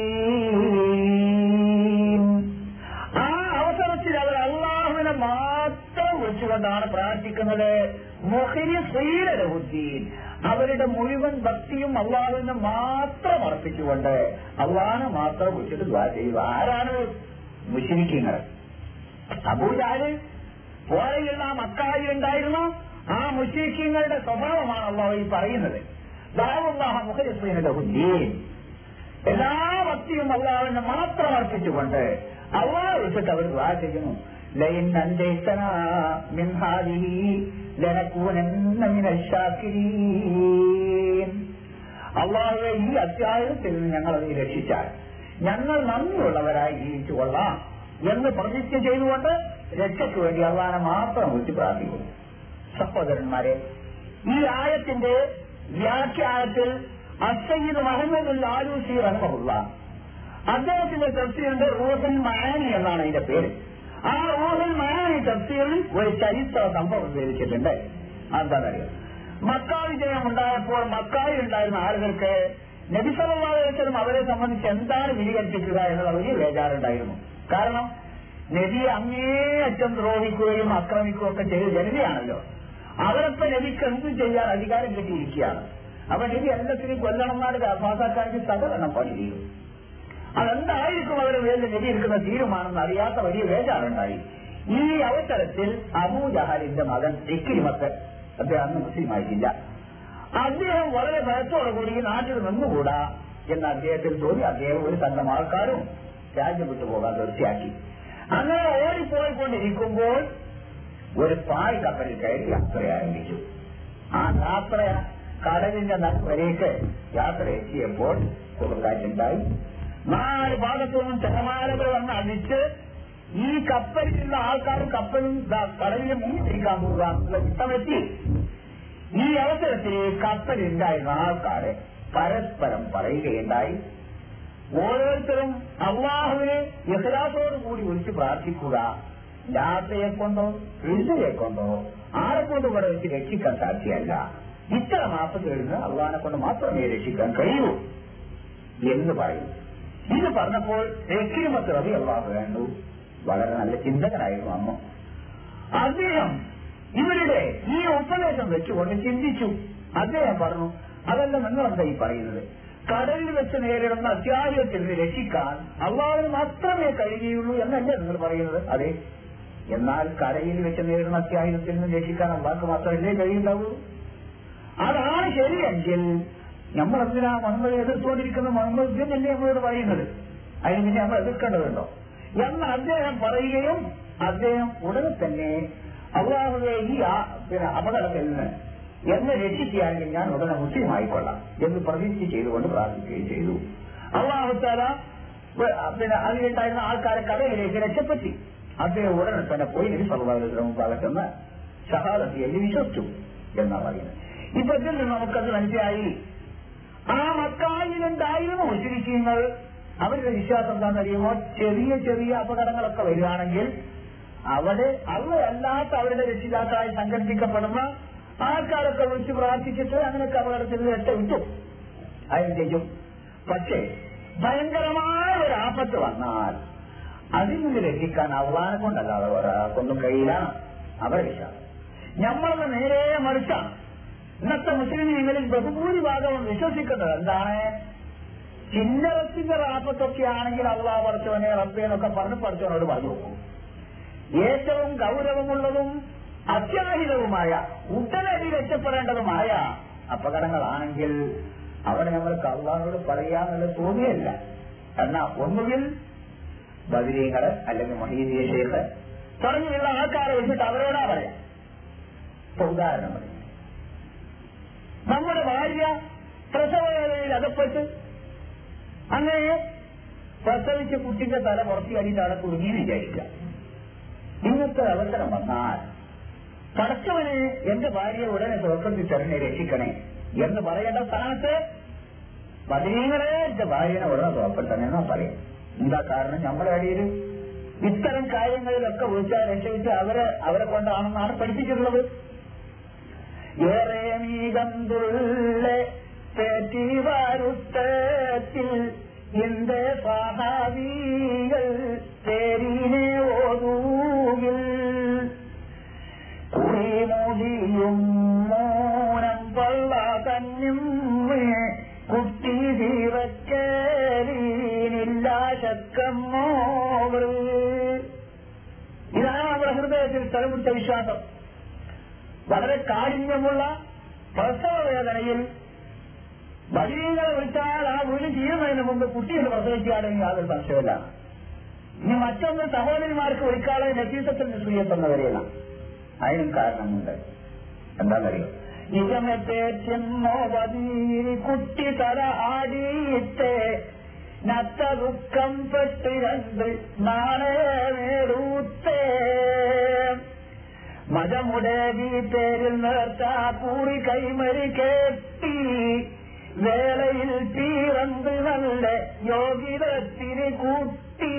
الدين ആ അവസരത്തിൽ അവർ അള്ളാഹുവിനെ മാത്രം വെച്ചുകൊണ്ടാണ് പ്രാർത്ഥിക്കുന്നത് മൊഹിരി ശ്രീലഹുദ്ദീൻ അവരുടെ മുഴുവൻ ഭക്തിയും അള്ളാഹുവിനെ മാത്രം അർപ്പിച്ചുകൊണ്ട് അള്ളാഹിനെ മാത്രം വെച്ചിട്ട് ദ്വാ ചെയ്യുക ആരാണ് മുഷിരിക്കുന്നത് അബൂജാല് പോലെയുള്ള മക്കായി ഉണ്ടായിരുന്നു ആ മുഷിരിക്കങ്ങളുടെ സ്വഭാവമാണ് അള്ളാഹു ഈ പറയുന്നത് ദാവുല്ലാഹ മുഖലിസ്ലീൻ എല്ലാ ഭക്തിയും അള്ളാഹുവിനെ മാത്രം അർപ്പിച്ചുകൊണ്ട് അള്ളാഹ് വെച്ചിട്ട് അവർ ദ്വാ ചെയ്യുന്നു ലൈൻ അൻജയ്തന മിൻ ഹാദിഹി ലനകൂനന്ന മിനൽ ശാകിരീൻ അള്ളാഹുവെ ഈ അധ്യായത്തിൽ നിന്ന് ഞങ്ങളെ നീ രക്ഷിച്ചാൽ ഞങ്ങൾ നന്ദിയുള്ളവരായി ജീവിച്ചു കൊള്ളാം എന്ന് പ്രതിജ്ഞ ചെയ്തുകൊണ്ട് രക്ഷയ്ക്ക് വേണ്ടി അള്ളാഹനെ മാത്രം വിളിച്ച് പ്രാർത്ഥിക്കുന്നു സഹോദരന്മാരെ ഈ ആയത്തിന്റെ വ്യാഖ്യാനത്തിൽ അസയ്യിദ് മുഹമ്മദ് ആലൂസി റഹ്മുള്ള അദ്ദേഹത്തിന്റെ തഫ്സീറിന്റെ റൂഹൻ മയാനി എന്നാണ് അതിന്റെ പേര് ആ റൂഹൻ മയാനി തഫ്സീറിൽ ഒരു ചരിത്ര സംഭവം വിവരിച്ചിട്ടുണ്ട് എന്താണെന്നറിയാം മക്കാ വിജയം ഉണ്ടായപ്പോൾ മക്കായിൽ ഉണ്ടായിരുന്ന ആളുകൾക്ക് നബിസലാചരം അവരെ സംബന്ധിച്ച് എന്താണ് വിധി കൽപ്പിക്കുക എന്നുള്ള വലിയ വേജാറുണ്ടായിരുന്നു കാരണം നബിയെ അങ്ങേയറ്റം ദ്രോഹിക്കുകയും ആക്രമിക്കുകയും ഒക്കെ ചെയ്ത ജനതയാണല്ലോ അവരൊക്കെ നബിക്ക് എന്തും ചെയ്യാൻ അധികാരം കിട്ടിയിരിക്കുകയാണ് അപ്പൊ നബി എല്ലാത്തിനും കൊല്ലണന്മാരുടെ പാസാക്കാർക്ക് സകലണം പണി ചെയ്യും അതെന്തായിരിക്കും അവരുടെ മേലിൽ നബി എടുക്കുന്ന തീരുമാനം അറിയാത്ത വലിയ വേജാറുണ്ടായി ഈ അവസരത്തിൽ അബൂജഹലിന്റെ മകൻ ഇക്കിരിമത്ത് അദ്ദേഹം അന്ന് മുസ്ലിം ആയിട്ടില്ല അദ്ദേഹം വളരെ ഭയത്തോടു കൂടി ഈ നാട്ടിൽ നിന്നുകൂടാ എന്ന് അദ്ദേഹത്തിന് തോന്നി അദ്ദേഹം ഒരു സംഘം ആൾക്കാരും രാജ്യം വിട്ടുപോകാൻ തീർച്ചയാക്കി അങ്ങനെ ഓടിപ്പോയിക്കൊണ്ടിരിക്കുമ്പോൾ ഒരു പായ് കപ്പലിൽ കയറി യാത്ര ആരംഭിച്ചു ആ യാത്ര കടലിന്റെ നടുവരേക്ക് യാത്ര എത്തിയപ്പോൾ കൊടുങ്കാറ്റുണ്ടായി നാല് ഭാഗത്തു നിന്നും തിരമാലകൾ വന്ന് അടിച്ച് ഈ കപ്പലിലുള്ള ആൾക്കാരും കപ്പലും കടലിന് മുങ്ങിട്ടിരിക്കാൻ പോകുക ഇഷ്ടമെത്തി ഈ അവസരത്തിൽ കപ്പലുണ്ടായിരുന്ന ആൾക്കാരെ പരസ്പരം പറയുകയുണ്ടായി ഓരോരുത്തരും അള്ളാഹുവിനെ ഇഹ്ലാസോട് കൂടി വിളിച്ച് പ്രാർത്ഥിക്കുക ലാത്തയെ കൊണ്ടോ ഇല്ലയെ കൊണ്ടോ ആരെ കൊണ്ട് ഇവിടെ വെച്ച് രക്ഷിക്കാൻ സാധ്യമല്ല ഇത്ര മാസത്തിലിരുന്ന് അള്ളാഹിനെ കൊണ്ട് മാത്രമേ രക്ഷിക്കാൻ കഴിയൂ എന്ന് പറയും ഇത് പറഞ്ഞപ്പോൾ രക്ഷിമത്ത് റബി അള്ളാഹു വേണ്ടു വളരെ നല്ല ചിന്തകനായിരുന്നു അമ്മ അദ്ദേഹം ഇവരുടെ ഈ ഉപദേശം വെച്ചുകൊണ്ട് ചിന്തിച്ചു അദ്ദേഹം പറഞ്ഞു അതല്ല നിങ്ങളെന്താ ഈ പറയുന്നത് കടലിൽ വെച്ച് നേരിടുന്ന അത്യാഹിതത്തിൽ നിന്ന് രക്ഷിക്കാൻ അള്ളാഹിന് മാത്രമേ കഴിയുകയുള്ളൂ എന്നല്ലേ നിങ്ങൾ പറയുന്നത് അതെ എന്നാൽ കരയിൽ വെച്ച് നേരിടുന്ന അത്യാഹിതത്തിൽ നിന്ന് രക്ഷിക്കാൻ അള്ളാഹ്ക്ക് മാത്രമല്ലേ കഴിയുണ്ടാവൂ അതാണ് ശരിയെങ്കിൽ നമ്മൾ എന്തിനാ മുഹമ്മദ് എതിർത്തുകൊണ്ടിരിക്കുന്ന മുഹമ്മദ് ഇതല്ലേ നമ്മളോട് പറയുന്നത് അതിന് പിന്നെ നമ്മൾ എതിർക്കേണ്ടതുണ്ടോ എന്ന് അദ്ദേഹം പറയുകയും അദ്ദേഹം ഉടനെ തന്നെ അള്ളാഹുവെ ഈ ആ- പിന്നെ അപകടത്തിൽ നിന്ന് എന്നെ രക്ഷിക്കുകയാണെങ്കിൽ ഞാൻ ഉടനെ മുസ്ലിം ആയിക്കൊള്ളാം എന്ന് പ്രതിജ്ഞ ചെയ്തുകൊണ്ട് പ്രാർത്ഥിക്കുകയും ചെയ്തു അള്ളാഹുത്താല പിന്നെ അതിലുണ്ടായിരുന്ന ആൾക്കാരെ കടയിലേക്ക് രക്ഷപ്പെട്ടി അദ്ദേഹം ഉടനെ തന്നെ പോയി നബി സർവാദത്തിന് മുമ്പാകത്തുന്ന ഷഹാദത്തി എന്ന് വിശ്വസിച്ചു എന്നാ പറയുന്നത് ഇപ്പൊ ഇതിൽ നിന്ന് നമുക്കത് മനസ്സിലായി ആ മക്കായിലുണ്ടായിരുന്ന മുസ്ലിങ്ങൾ അവരുടെ വിശ്വാസം എന്താണെന്നറിയുമോ ചെറിയ ചെറിയ അപകടങ്ങളൊക്കെ വരികയാണെങ്കിൽ അവിടെ അവരല്ലാത്ത അവരുടെ രക്ഷിതാക്കളായി സംഘടിപ്പിക്കപ്പെടുന്ന ആൾക്കാരൊക്കെ വിളിച്ച് പ്രാർത്ഥിച്ചിട്ട് അങ്ങനെയൊക്കെ അപകടത്തിൽ നിന്ന് രക്ഷ വിട്ടു അതിന് ചെയ്യും പക്ഷേ ഭയങ്കരമായ ഒരു ആപത്ത് വന്നാൽ അതിൽ നിന്ന് രക്ഷിക്കാൻ അള്ളാനെ കൊണ്ടല്ലാതെ ഒരാൾക്കൊന്നും കഴിയില്ല അവരെ വിശ്വാസം നമ്മളത് നേരെ മറിച്ചാണ് ഇന്നത്തെ മുസ്ലിമീങ്ങളിൽ ബഹുഭൂരിഭാഗവും വിശ്വസിക്കുന്നത് എന്താണ് ചില്ലറ ചില്ലറ ആപത്തൊക്കെ ആണെങ്കിൽ അള്ളാഹ് പഠിച്ചവനെ റബ്ബെ എന്നൊക്കെ പറഞ്ഞ് പഠിച്ചവനോട് പറഞ്ഞു പോകും ഏറ്റവും ഗൗരവമുള്ളതും അത്യാഹിതവുമായ ഉടനടി രക്ഷപ്പെടേണ്ടതുമായ അപകടങ്ങളാണെങ്കിൽ അവിടെ നമ്മൾക്ക് അള്ളാഹിനോട് പറയാന്നുള്ളത് തോന്നിയല്ല എന്നാ ഒന്നുകിൽ ബദിരീങ്ങള് അല്ലെങ്കിൽ മഹീദിയ ഷേഖ് തുടങ്ങിയുള്ള ആൾക്കാരെ വെച്ചിട്ട് അവരോടാ പറയാം ഇപ്പൊ ഉദാഹരണം പറയും നമ്മുടെ ഭാര്യ പ്രസവവേദനയിൽ അകപ്പെട്ട് അങ്ങനെ പ്രസവിച്ച കുട്ടിന്റെ തല പുറത്തി അടിയിലാണ് കുടുങ്ങി വിചാരിക്കുക ഇന്നത്തെ അവസരം വന്നാൽ പടച്ചവന് എന്റെ ഭാര്യയെ ഉടനെ സ്വർഗത്തിൽ തരണേ രക്ഷിക്കണേ എന്ന് പറയേണ്ട സ്ഥാനത്ത് പതിനീങ്ങളെ എന്റെ ഭാര്യനെ ഉടനെ സ്വർഗത്തിൽ തന്നെ എന്നാ പറയും എന്താ കാരണം നമ്മുടെ അടിയിൽ ഇത്തരം കാര്യങ്ങളിലൊക്കെ വിളിച്ചാൽ രക്ഷയിച്ച് അവരെ അവരെ കൊണ്ടാണെന്നാണ് പഠിപ്പിച്ചിട്ടുള്ളത് ഏറെ മീകന്തുള്ള പേറ്റി വരുത്തത്തിൽ എന്റെ സഹാബികൾ പേരിനെ ഓതൂവിൽ കുറിമുടിയും മോനം പള്ള തന്നും കുട്ടി തീവക്കേലീനില്ല ശക്കമ്മോകൾ ഇതാണ് നമ്മുടെ ഹൃദയത്തിൽ സ്ഥലമിട്ട വിശ്വാസം വളരെ കാഠിന്യമുള്ള പ്രസവവേദനയിൽ ബലീകളെ വിളിച്ചാൽ ആ വീട് ചെയ്യുന്നതിന് മുമ്പ് കുട്ടികൾ പ്രസവിക്കുകയാണെങ്കിൽ യാതൊരു സംശയമില്ല ഇനി മറ്റൊന്ന് സഹോദരിമാർക്ക് ഒരിക്കാളെ നസീസത്തിൽ നിസ്ക്രിയത്തുന്നവരെയാണ് അതിനും കാരണമുണ്ട് എന്താണെന്നറിയോ നിജമത്തെ ചെന്നോപതീരി കുട്ടി തല ആടിയിട്ട് നത്ത ദുഃഖം പെട്ടിരണ്ട് നാളെ നേടൂത്തേ മതമുടെ പേരിൽ നേർച്ച കൂറി കൈമരി കേട്ടി വേളയിൽ തീറന്ത് നല്ല യോഗിതത്തിന് കൂട്ടി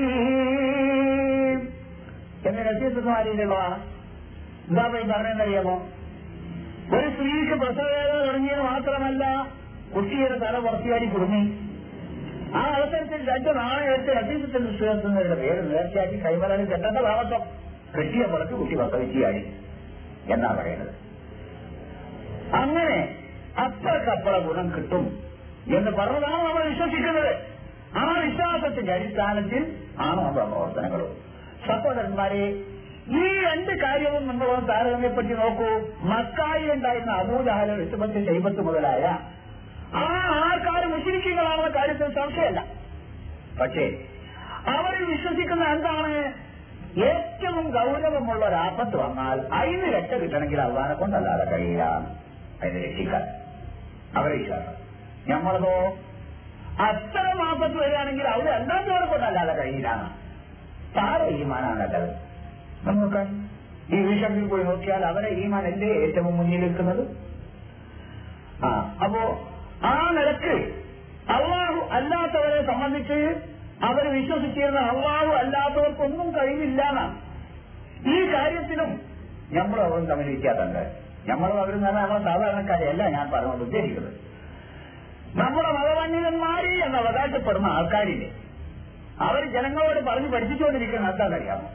എന്ന് രസീസുമാരിയിലുള്ളതാണ് എന്താ പോയി പറഞ്ഞറിയാമോ ഒരു സ്ത്രീക്ക് പ്രസവവേദന തുടങ്ങിയത് മാത്രമല്ല കുട്ടിയുടെ തല പുറത്തിയാടി കുടുങ്ങി ആ അവസരത്തിൽ രണ്ട് നാളെടുത്ത് രസീസത്തിൽ നിശ്ചയിക്കുന്നവരുടെ പേര് നേർച്ചയാക്കി കൈമലന് കെട്ടേണ്ട താമസം കെട്ടിയ പുറത്ത് കുട്ടി പ്രസവിച്ചാടി എന്നാ പറയുന്നത് അങ്ങനെ അത്രക്കപ്പുറ ഗുണം കിട്ടും എന്ന് പറഞ്ഞതാണ് നമ്മൾ വിശ്വസിക്കുന്നത് ആ വിശ്വാസത്തിന്റെ അടിസ്ഥാനത്തിൽ ആണ് നമ്മുടെ പ്രവർത്തനങ്ങളും സഹോദരന്മാരെ ഈ രണ്ട് കാര്യവും നമ്മൾ താരതമ്യപ്പെട്ട് നോക്കൂ മക്കായി ഉണ്ടായിരുന്ന അബൂജാല എട്ടുപത്ത് ശൈബത്ത് മുതലായ ആ ആൾക്കാർ മുസ്ലിക്കുകളാണെന്ന കാര്യത്തിൽ സംശയമല്ല പക്ഷേ അവരിൽ വിശ്വസിക്കുന്ന എന്താണ് ഏറ്റവും ഗൗരവമുള്ള ഒരു ആപത്ത് വന്നാൽ അതിന് രക്ഷ കിട്ടണമെങ്കിൽ അള്ളാനെ കൊണ്ടല്ലാതെ കഴിയില്ല അതിന് രക്ഷിക്കാൻ അവരെ വിശ്വാസം നമ്മളതോ അത്തരം ആപത്ത് വരികയാണെങ്കിൽ അവിടെ അല്ലാത്തവരെ കൊണ്ടല്ലാതെ കഴിയില്ല താര ഈമാനാണ് നല്ലത് നമുക്ക് ഈ വിഷയത്തിൽ പോയി നോക്കിയാൽ അവരെ ഈമാൻ എന്റെ ഏറ്റവും മുന്നിൽ നിൽക്കുന്നത് ആ അപ്പോ ആ നിലക്ക് അള്ളാഹു അല്ലാത്തവരെ സംബന്ധിച്ച് അവർ വിശ്വസിച്ചിരുന്ന അള്ളാഹു അല്ലാത്തവർക്കൊന്നും കഴിവില്ല എന്നാണ് ഈ കാര്യത്തിലും നമ്മളും അവരും തമ്മിൽ വ്യത്യാസമുണ്ട് നമ്മളും അവരും തന്നെ നമ്മളെ സാധാരണക്കാരെയല്ല ഞാൻ പറഞ്ഞത് ഉദ്ദേശിക്കുന്നത് നമ്മുടെ മതപണ്ഡിതന്മാരി എന്ന് അവകാശപ്പെടുന്ന ആൾക്കാരില്ലേ അവർ ജനങ്ങളോട് പറഞ്ഞ് പഠിപ്പിച്ചുകൊണ്ടിരിക്കുന്ന എന്താണെന്നറിയാമോ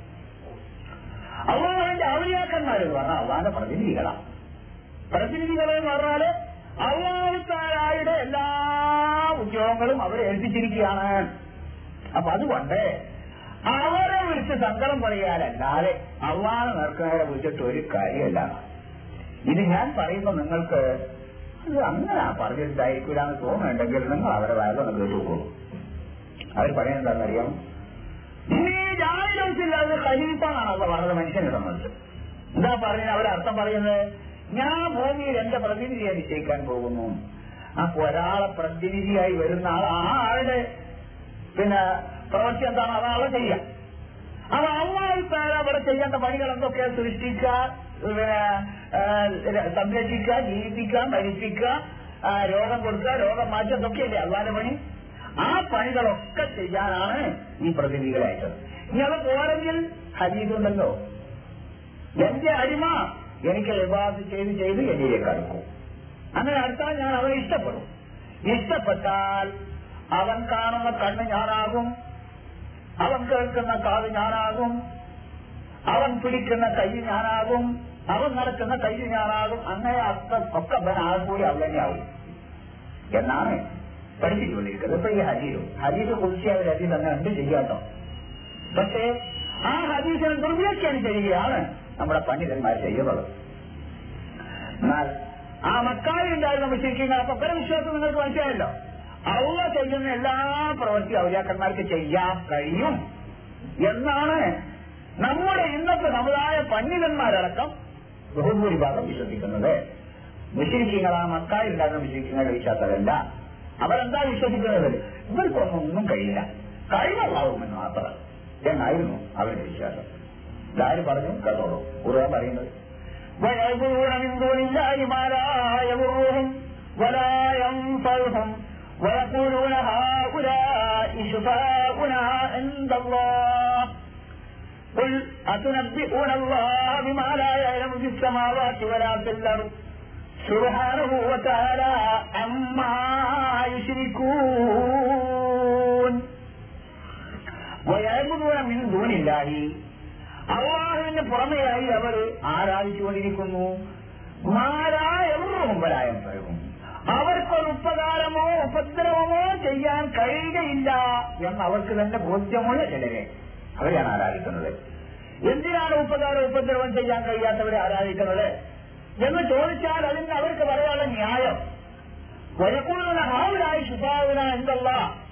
അള്ളാഹുവിന്റെ ഔലിയാക്കന്മാരെന്ന് പറഞ്ഞാൽ അള്ളാഹിന്റെ പ്രതിനിധികളാണ് പ്രതിനിധികളെന്ന് പറഞ്ഞാല് അള്ളാഹുത്താരായുടെ എല്ലാ ഉദ്യോഗങ്ങളും അവരെ ഏൽപ്പിച്ചിരിക്കുകയാണ് അപ്പൊ അതുകൊണ്ട് അവരെ വിളിച്ച് സങ്കടം പറയാനല്ലാതെ അള്ളാഹ് നേർക്കുന്നവരെ വിളിച്ചിട്ട് ഒരു കാര്യമല്ല ഇത് ഞാൻ പറയുമ്പോൾ നിങ്ങൾക്ക് അത് അങ്ങനെ പറഞ്ഞിട്ടായിരിക്കില്ല എന്ന് തോന്നുന്നുണ്ടെങ്കിൽ നിങ്ങൾ അവരെ വയലൊന്ന് കേട്ടു നോക്കുള്ളൂ അവർ പറയുന്നതെന്നറിയാം ഇനി ജാഹിലൗസില്ലാതെ ഖലീഫാണെന്നുള്ള പറഞ്ഞത് മനുഷ്യനെ സംബന്ധിച്ച് എന്താ പറയുന്നത് അവരർത്ഥം പറയുന്നത് ഞാൻ ഭൂമിയിൽ എന്റെ പ്രതിനിധിയെ നിശ്ചയിക്കാൻ പോകുന്നു അപ്പൊ ഒരാളെ പ്രതിനിധിയായി വരുന്ന ആൾ ആ ആളുടെ പിന്നെ പ്രവൃത്തി എന്താണ് അതാളെ ചെയ്യാം അപ്പൊ അള്ളാഹുത്താല അവിടെ ചെയ്യേണ്ട പണികൾ എന്തൊക്കെയാ സൃഷ്ടിക്കുക പിന്നെ സംരക്ഷിക്കുക ജീവിപ്പിക്കുക മരിപ്പിക്കുക രോഗം കൊടുക്കുക രോഗം മാറ്റുക ഇതൊക്കെയല്ലേ അള്ളാന്റെ പണി ആ പണികളൊക്കെ ചെയ്യാനാണ് ഈ പ്രതിനിധികളായിട്ടത് ഇനി അത് പോരെങ്കിൽ ഹരീതുണ്ടല്ലോ എന്റെ അടിമ എനിക്ക് വിവാദം ചെയ്ത് ചെയ്ത് എന്നിലേക്ക് അടുക്കും അങ്ങനെ അടുത്താൽ ഞാൻ അവനെ ഇഷ്ടപ്പെടും ഇഷ്ടപ്പെട്ടാൽ അവൻ കാണുന്ന കണ്ണ് ഞാനാകും അവൻ കേൾക്കുന്ന കാത് ഞാനാകും അവൻ പിടിക്കുന്ന കൈ ഞാനാകും അവൻ നടക്കുന്ന കൈ ഞാനാകും അങ്ങനെ അർത്ഥം ഒക്കെ അവൻ ആകൂടി അവൻ തന്നെയാവും എന്നാണ് പഠിപ്പിച്ചുകൊണ്ടിരിക്കുന്നത് ഇപ്പൊ ഈ ഹദീസും ഹദീസ് കുറിച്ച് അവർ ഹദീസ് അങ്ങനെ ഉണ്ട് ചെയ്യാട്ടോ പക്ഷേ ആ ഹദീസിനെ ദുർവ്യാഖ്യാനം ചെയ്യുകയാണ് നമ്മുടെ പണ്ഡിതന്മാർ ചെയ്യുന്നത് എന്നാൽ ആ മക്കാരിൽ ഉണ്ടായിരുന്ന മുസ്ലിങ്ങൾ അപ്പൊ പല വിശ്വാസം നിങ്ങൾക്ക് മനസ്സിലായല്ലോ അവ ചെയ്യുന്ന എല്ലാ പ്രവൃത്തി ഔലിയാക്കന്മാർക്ക് ചെയ്യാൻ കഴിയും എന്നാണ് നമ്മുടെ ഇന്നത്തെ സമുദായ പണ്ഡിതന്മാരടക്കം ബഹുഭൂരിഭാഗം വിശ്വസിക്കുന്നത് മുസ്ലിങ്ങൾ ആ മക്കാരിൽ ഉണ്ടായിരുന്ന മുസ്ലിങ്ങളുടെ വിശ്വാസമല്ല അവരെന്താ വിശ്വസിക്കുന്നത് ഇവർക്കൊന്നും ഒന്നും കഴിയില്ല കഴിവുള്ളാവുമെന്ന് മാത്രം എന്നായിരുന്നു അവരുടെ വിശ്വാസം ഇതാര് പറഞ്ഞു കേട്ടോളൂ ഖുർആൻ പറയുന്നത് ويعبدون من دون الله ما لا يضرهم ولا ينفعهم ويقولون هؤلاء شفاؤنا عند الله أتنبئون الله بما لا يعلم في السماوات ولا في الأرض سبحانه وتعالى عما يشركون ويعبدون من دون الله അള്ളാഹുവിന് പുറമെയായി അവർ ആരാധിച്ചുകൊണ്ടിരിക്കുന്നു മാരായ മുമ്പലായം പറയും അവർക്കൊരു ഉപകാരമോ ഉപദ്രവമോ ചെയ്യാൻ കഴിയുകയില്ല എന്ന് അവർക്ക് തന്നെ ബോധ്യമുള്ള ചിലരെ അവരെയാണ് ആരാധിക്കുന്നത് എന്തിനാണ് ഉപകാരം ഉപദ്രവം ചെയ്യാൻ കഴിയാത്തവരെ ആരാധിക്കുന്നത് എന്ന് ചോദിച്ചാൽ അതിന് അവർക്ക് പറയാനുള്ള ന്യായം വഴക്കുള്ള ഹാവിലായി ശുഭാവന എന്തല്ല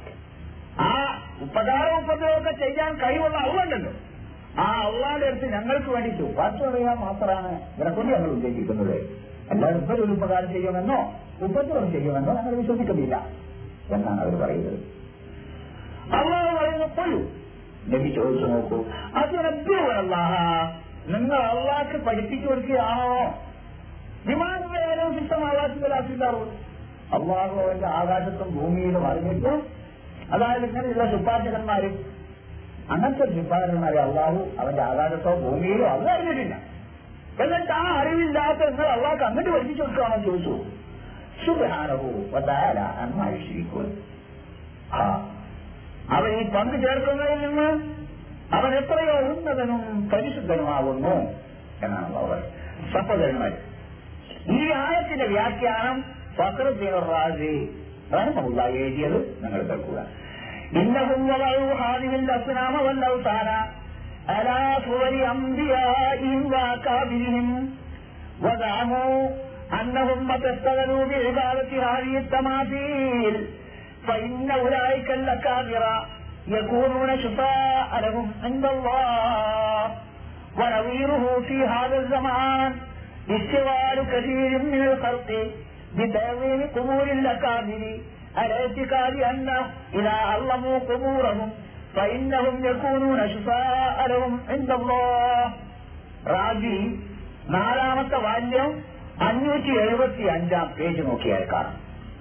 ആ ഉപകാരം ഉപദ്രവമൊക്കെ ചെയ്യാൻ കഴിവുള്ള അവളുണ്ടല്ലോ ആ അള്ളാന്റെ അടുത്ത് ഞങ്ങൾക്ക് വേണ്ടി ചുപ്പാറ്റ് പറയാൻ മാത്രമാണ് ഇവരെ കൊണ്ട് ഞങ്ങൾ ഉദ്ദേശിക്കുന്നത് അല്ലാതെ ഇവർ ഒരു ഉപകാരം ചെയ്യുമെന്നോ ഉപദ്രവം ചെയ്യുമെന്നോ ഞങ്ങൾ വിശ്വസിക്കുന്നില്ല എന്നാണ് അവർ പറയുന്നത് അള്ളാഹ് പറയുന്ന കൊല്ലു നബി ചോദിച്ചു നോക്കൂ അത് റബ്ബുള്ളാഹ നിങ്ങൾ അള്ളാഹ്ക്ക് പഠിപ്പിച്ചു കൊടുക്കുകയാണോ വിമാനങ്ങളായാലും ശിഷ്ടമാകാശത്തിലാക്കിയിട്ടാറു അള്ളാഹു അവന്റെ ആകാശത്തും ഭൂമിയിലും അറിഞ്ഞിട്ട് അതായത് ഇങ്ങനെയുള്ള ശുപാർശകന്മാരും അങ്ങനത്തെ ശുപാർശകന്മാരെ അള്ളാഹു അവന്റെ ആകാശത്തോ ഭൂമിയിലോ അത് അറിഞ്ഞിട്ടില്ല എന്നിട്ട് ആ അറിവില്ലാത്ത നിങ്ങൾ അള്ളാഹ്ക്ക് അങ്ങോട്ട് പഠിപ്പിച്ചു കൊടുക്കുകയാണോ ചോദിച്ചു സുഖാനവും അന്മാരിച്ചിരിക്കും ആ അവൻ ഈ പങ്കു ചേർക്കുന്നതിൽ നിന്ന് അവൻ എത്രയോ ഉന്നതനും പരിശുദ്ധനുമാകുന്നു എന്നാണ് അവർ സഹോദരന്മാർ ഈ ആയത്തിന്റെ വ്യാഖ്യാനം ഫക്രദ്ദീൻ റഹ്മുള്ള എഴുതിയത് നിങ്ങൾ കേൾക്കുക ഇന്നഹും വലഉ ഹാദിഹിൽ അസ്നാമ വൽ ഔസാന അലാ സുവരി അംബിയാഇഹിം വഅകാബിരിഹിം വദഅമു അന്നഹും തസ്തഗലു بعبادة هذه التماثيل فإن أولئك الأكابر يكونون شفاء لهم عند الله ونظيره في هذا الزمان اشتغال كثير من الخلق بتعظيم قبور الأكابر على اعتقاد أن إذا علموا قبورهم فإنهم يكونون شفاء لهم عند الله റാജി നാലാമത്തെ വാല്യം അഞ്ഞൂറ്റി എഴുപത്തി അഞ്ചാം പേജ് നോക്കിയാൽ കാണാം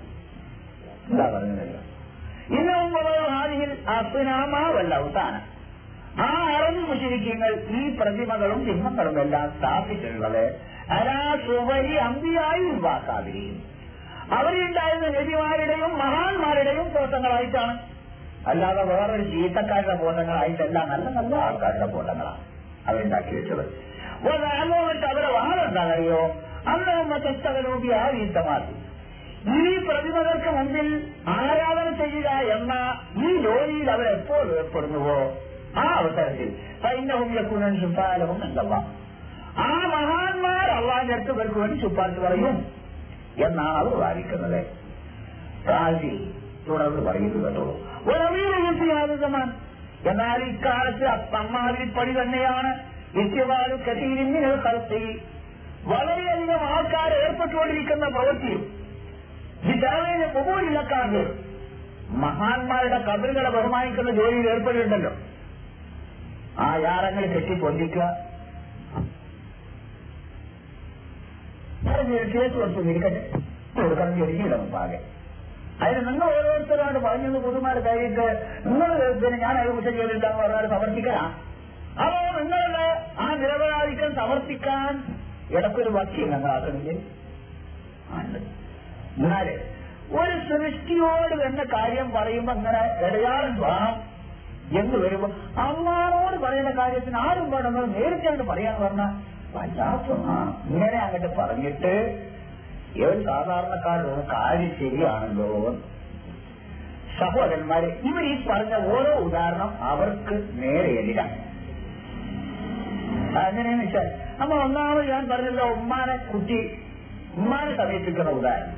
എന്താ പറഞ്ഞത് ഇന്നും ഹാദിയിൽ അസുനാമാവല്ല അവസാനം ആ അറബ് മുശരിക്കങ്ങൾ ഈ പ്രതിമകളും ചിഹ്നങ്ങളും എല്ലാം സ്ഥാപിച്ചിട്ടുള്ളത് അലാ സുവരി അമ്പിയായി ഉൾവാക്കാതിരിക്കും അവരുണ്ടായിരുന്ന നബിമാരുടെയും മഹാന്മാരുടെയും ഫോട്ടങ്ങളായിട്ടാണ് അല്ലാതെ വേറൊരു ചീത്തക്കാരുടെ ഫോട്ടങ്ങളായിട്ടല്ല നല്ല നല്ല ആൾക്കാരുടെ ഫോട്ടങ്ങളാണ് അവരുണ്ടാക്കി വെച്ചത് ഒരാളോട്ട് അവരെ വാദെന്താണെന്നറിയോ അന്ന് തെസ്തകലോപി ആ വീത്തമാക്കി ഈ പ്രതിമകൾക്ക് മുമ്പിൽ ആരാധന ചെയ്യുക എന്ന ഈ ജോലിയിൽ അവർ എപ്പോൾ ഏർപ്പെടുന്നുവോ ആ അവസരത്തിൽ സൈന്യവും യക്കുനൻ ശുപാലവും എന്തല്ല ആ മഹാന്മാർ അള്ളാന്റെ അടുത്ത് ഇവർക്ക് വേണ്ടി ശുപാർശ പറയും എന്നാണ് അവർ വാദിക്കുന്നത് റാജി തുടർന്ന് പറയുന്നു കേട്ടോളൂ ഒരവീരമാൻ എന്നാൽ ഇക്കാലത്ത് അത്തമ്മാരിൽ പടി തന്നെയാണ് നിത്യവാലു കരീരിങ്ങനെ കറുത്തി വളരെയധികം ആൾക്കാർ ഏർപ്പെട്ടുകൊണ്ടിരിക്കുന്ന പ്രവൃത്തിയും വിചാരണ പൊതുവിലക്കാർക്ക് മഹാന്മാരുടെ കബറുകളെ ബഹുമാനിക്കുന്ന ജോലിയിൽ ഏർപ്പെടുന്നുണ്ടല്ലോ ആ യാറങ്ങൾ കെട്ടി പൊന്തിക്കുക കേസ് കൊടുത്തു നിൽക്കട്ടെ കൊടുക്കണം ജോലിയില്ല മുമ്പാകെ അതിന് നിങ്ങൾ ഓരോരുത്തരോട് പറഞ്ഞത് പുതുമാർ കഴിഞ്ഞിട്ട് നിങ്ങൾ പിന്നെ ഞാൻ അത് കുറ്റം ചെയ്തില്ല എന്ന് പറഞ്ഞാൽ സമർപ്പിക്കലാ അപ്പോ നിങ്ങളുടെ ആ നിരപരാധിക്കാൻ സമർപ്പിക്കാൻ ഇടക്കൊരു വക്കി ഞങ്ങളാക്കുന്നില്ലേ ഉണ്ട് എന്നാല് ഒരു സൃഷ്ടിയോട് എന്ന കാര്യം പറയുമ്പോ ഇങ്ങനെ ഇടയാളും വേണം എന്ന് വരുമ്പോ അമ്മാനോട് പറയുന്ന കാര്യത്തിന് ആരും വേണമെന്ന് നേരിട്ട് പറയാൻ പറഞ്ഞ വല്ലാത്തൊന്നാണ് ഇങ്ങനെ അങ്ങോട്ട് പറഞ്ഞിട്ട് ഏത് സാധാരണക്കാരുടെ കാര്യം ശരിയാണല്ലോ സഹോദരന്മാരെ ഇവർ ഈ പറഞ്ഞ ഓരോ ഉദാഹരണം അവർക്ക് നേരെ എതിരാണ് അങ്ങനെയെന്ന് വെച്ചാൽ അമ്മ ഒന്നാമത് ഞാൻ പറഞ്ഞല്ലോ ഉമ്മാനെ കുട്ടി ഉമ്മാനെ സമീപിക്കുന്ന ഉദാഹരണം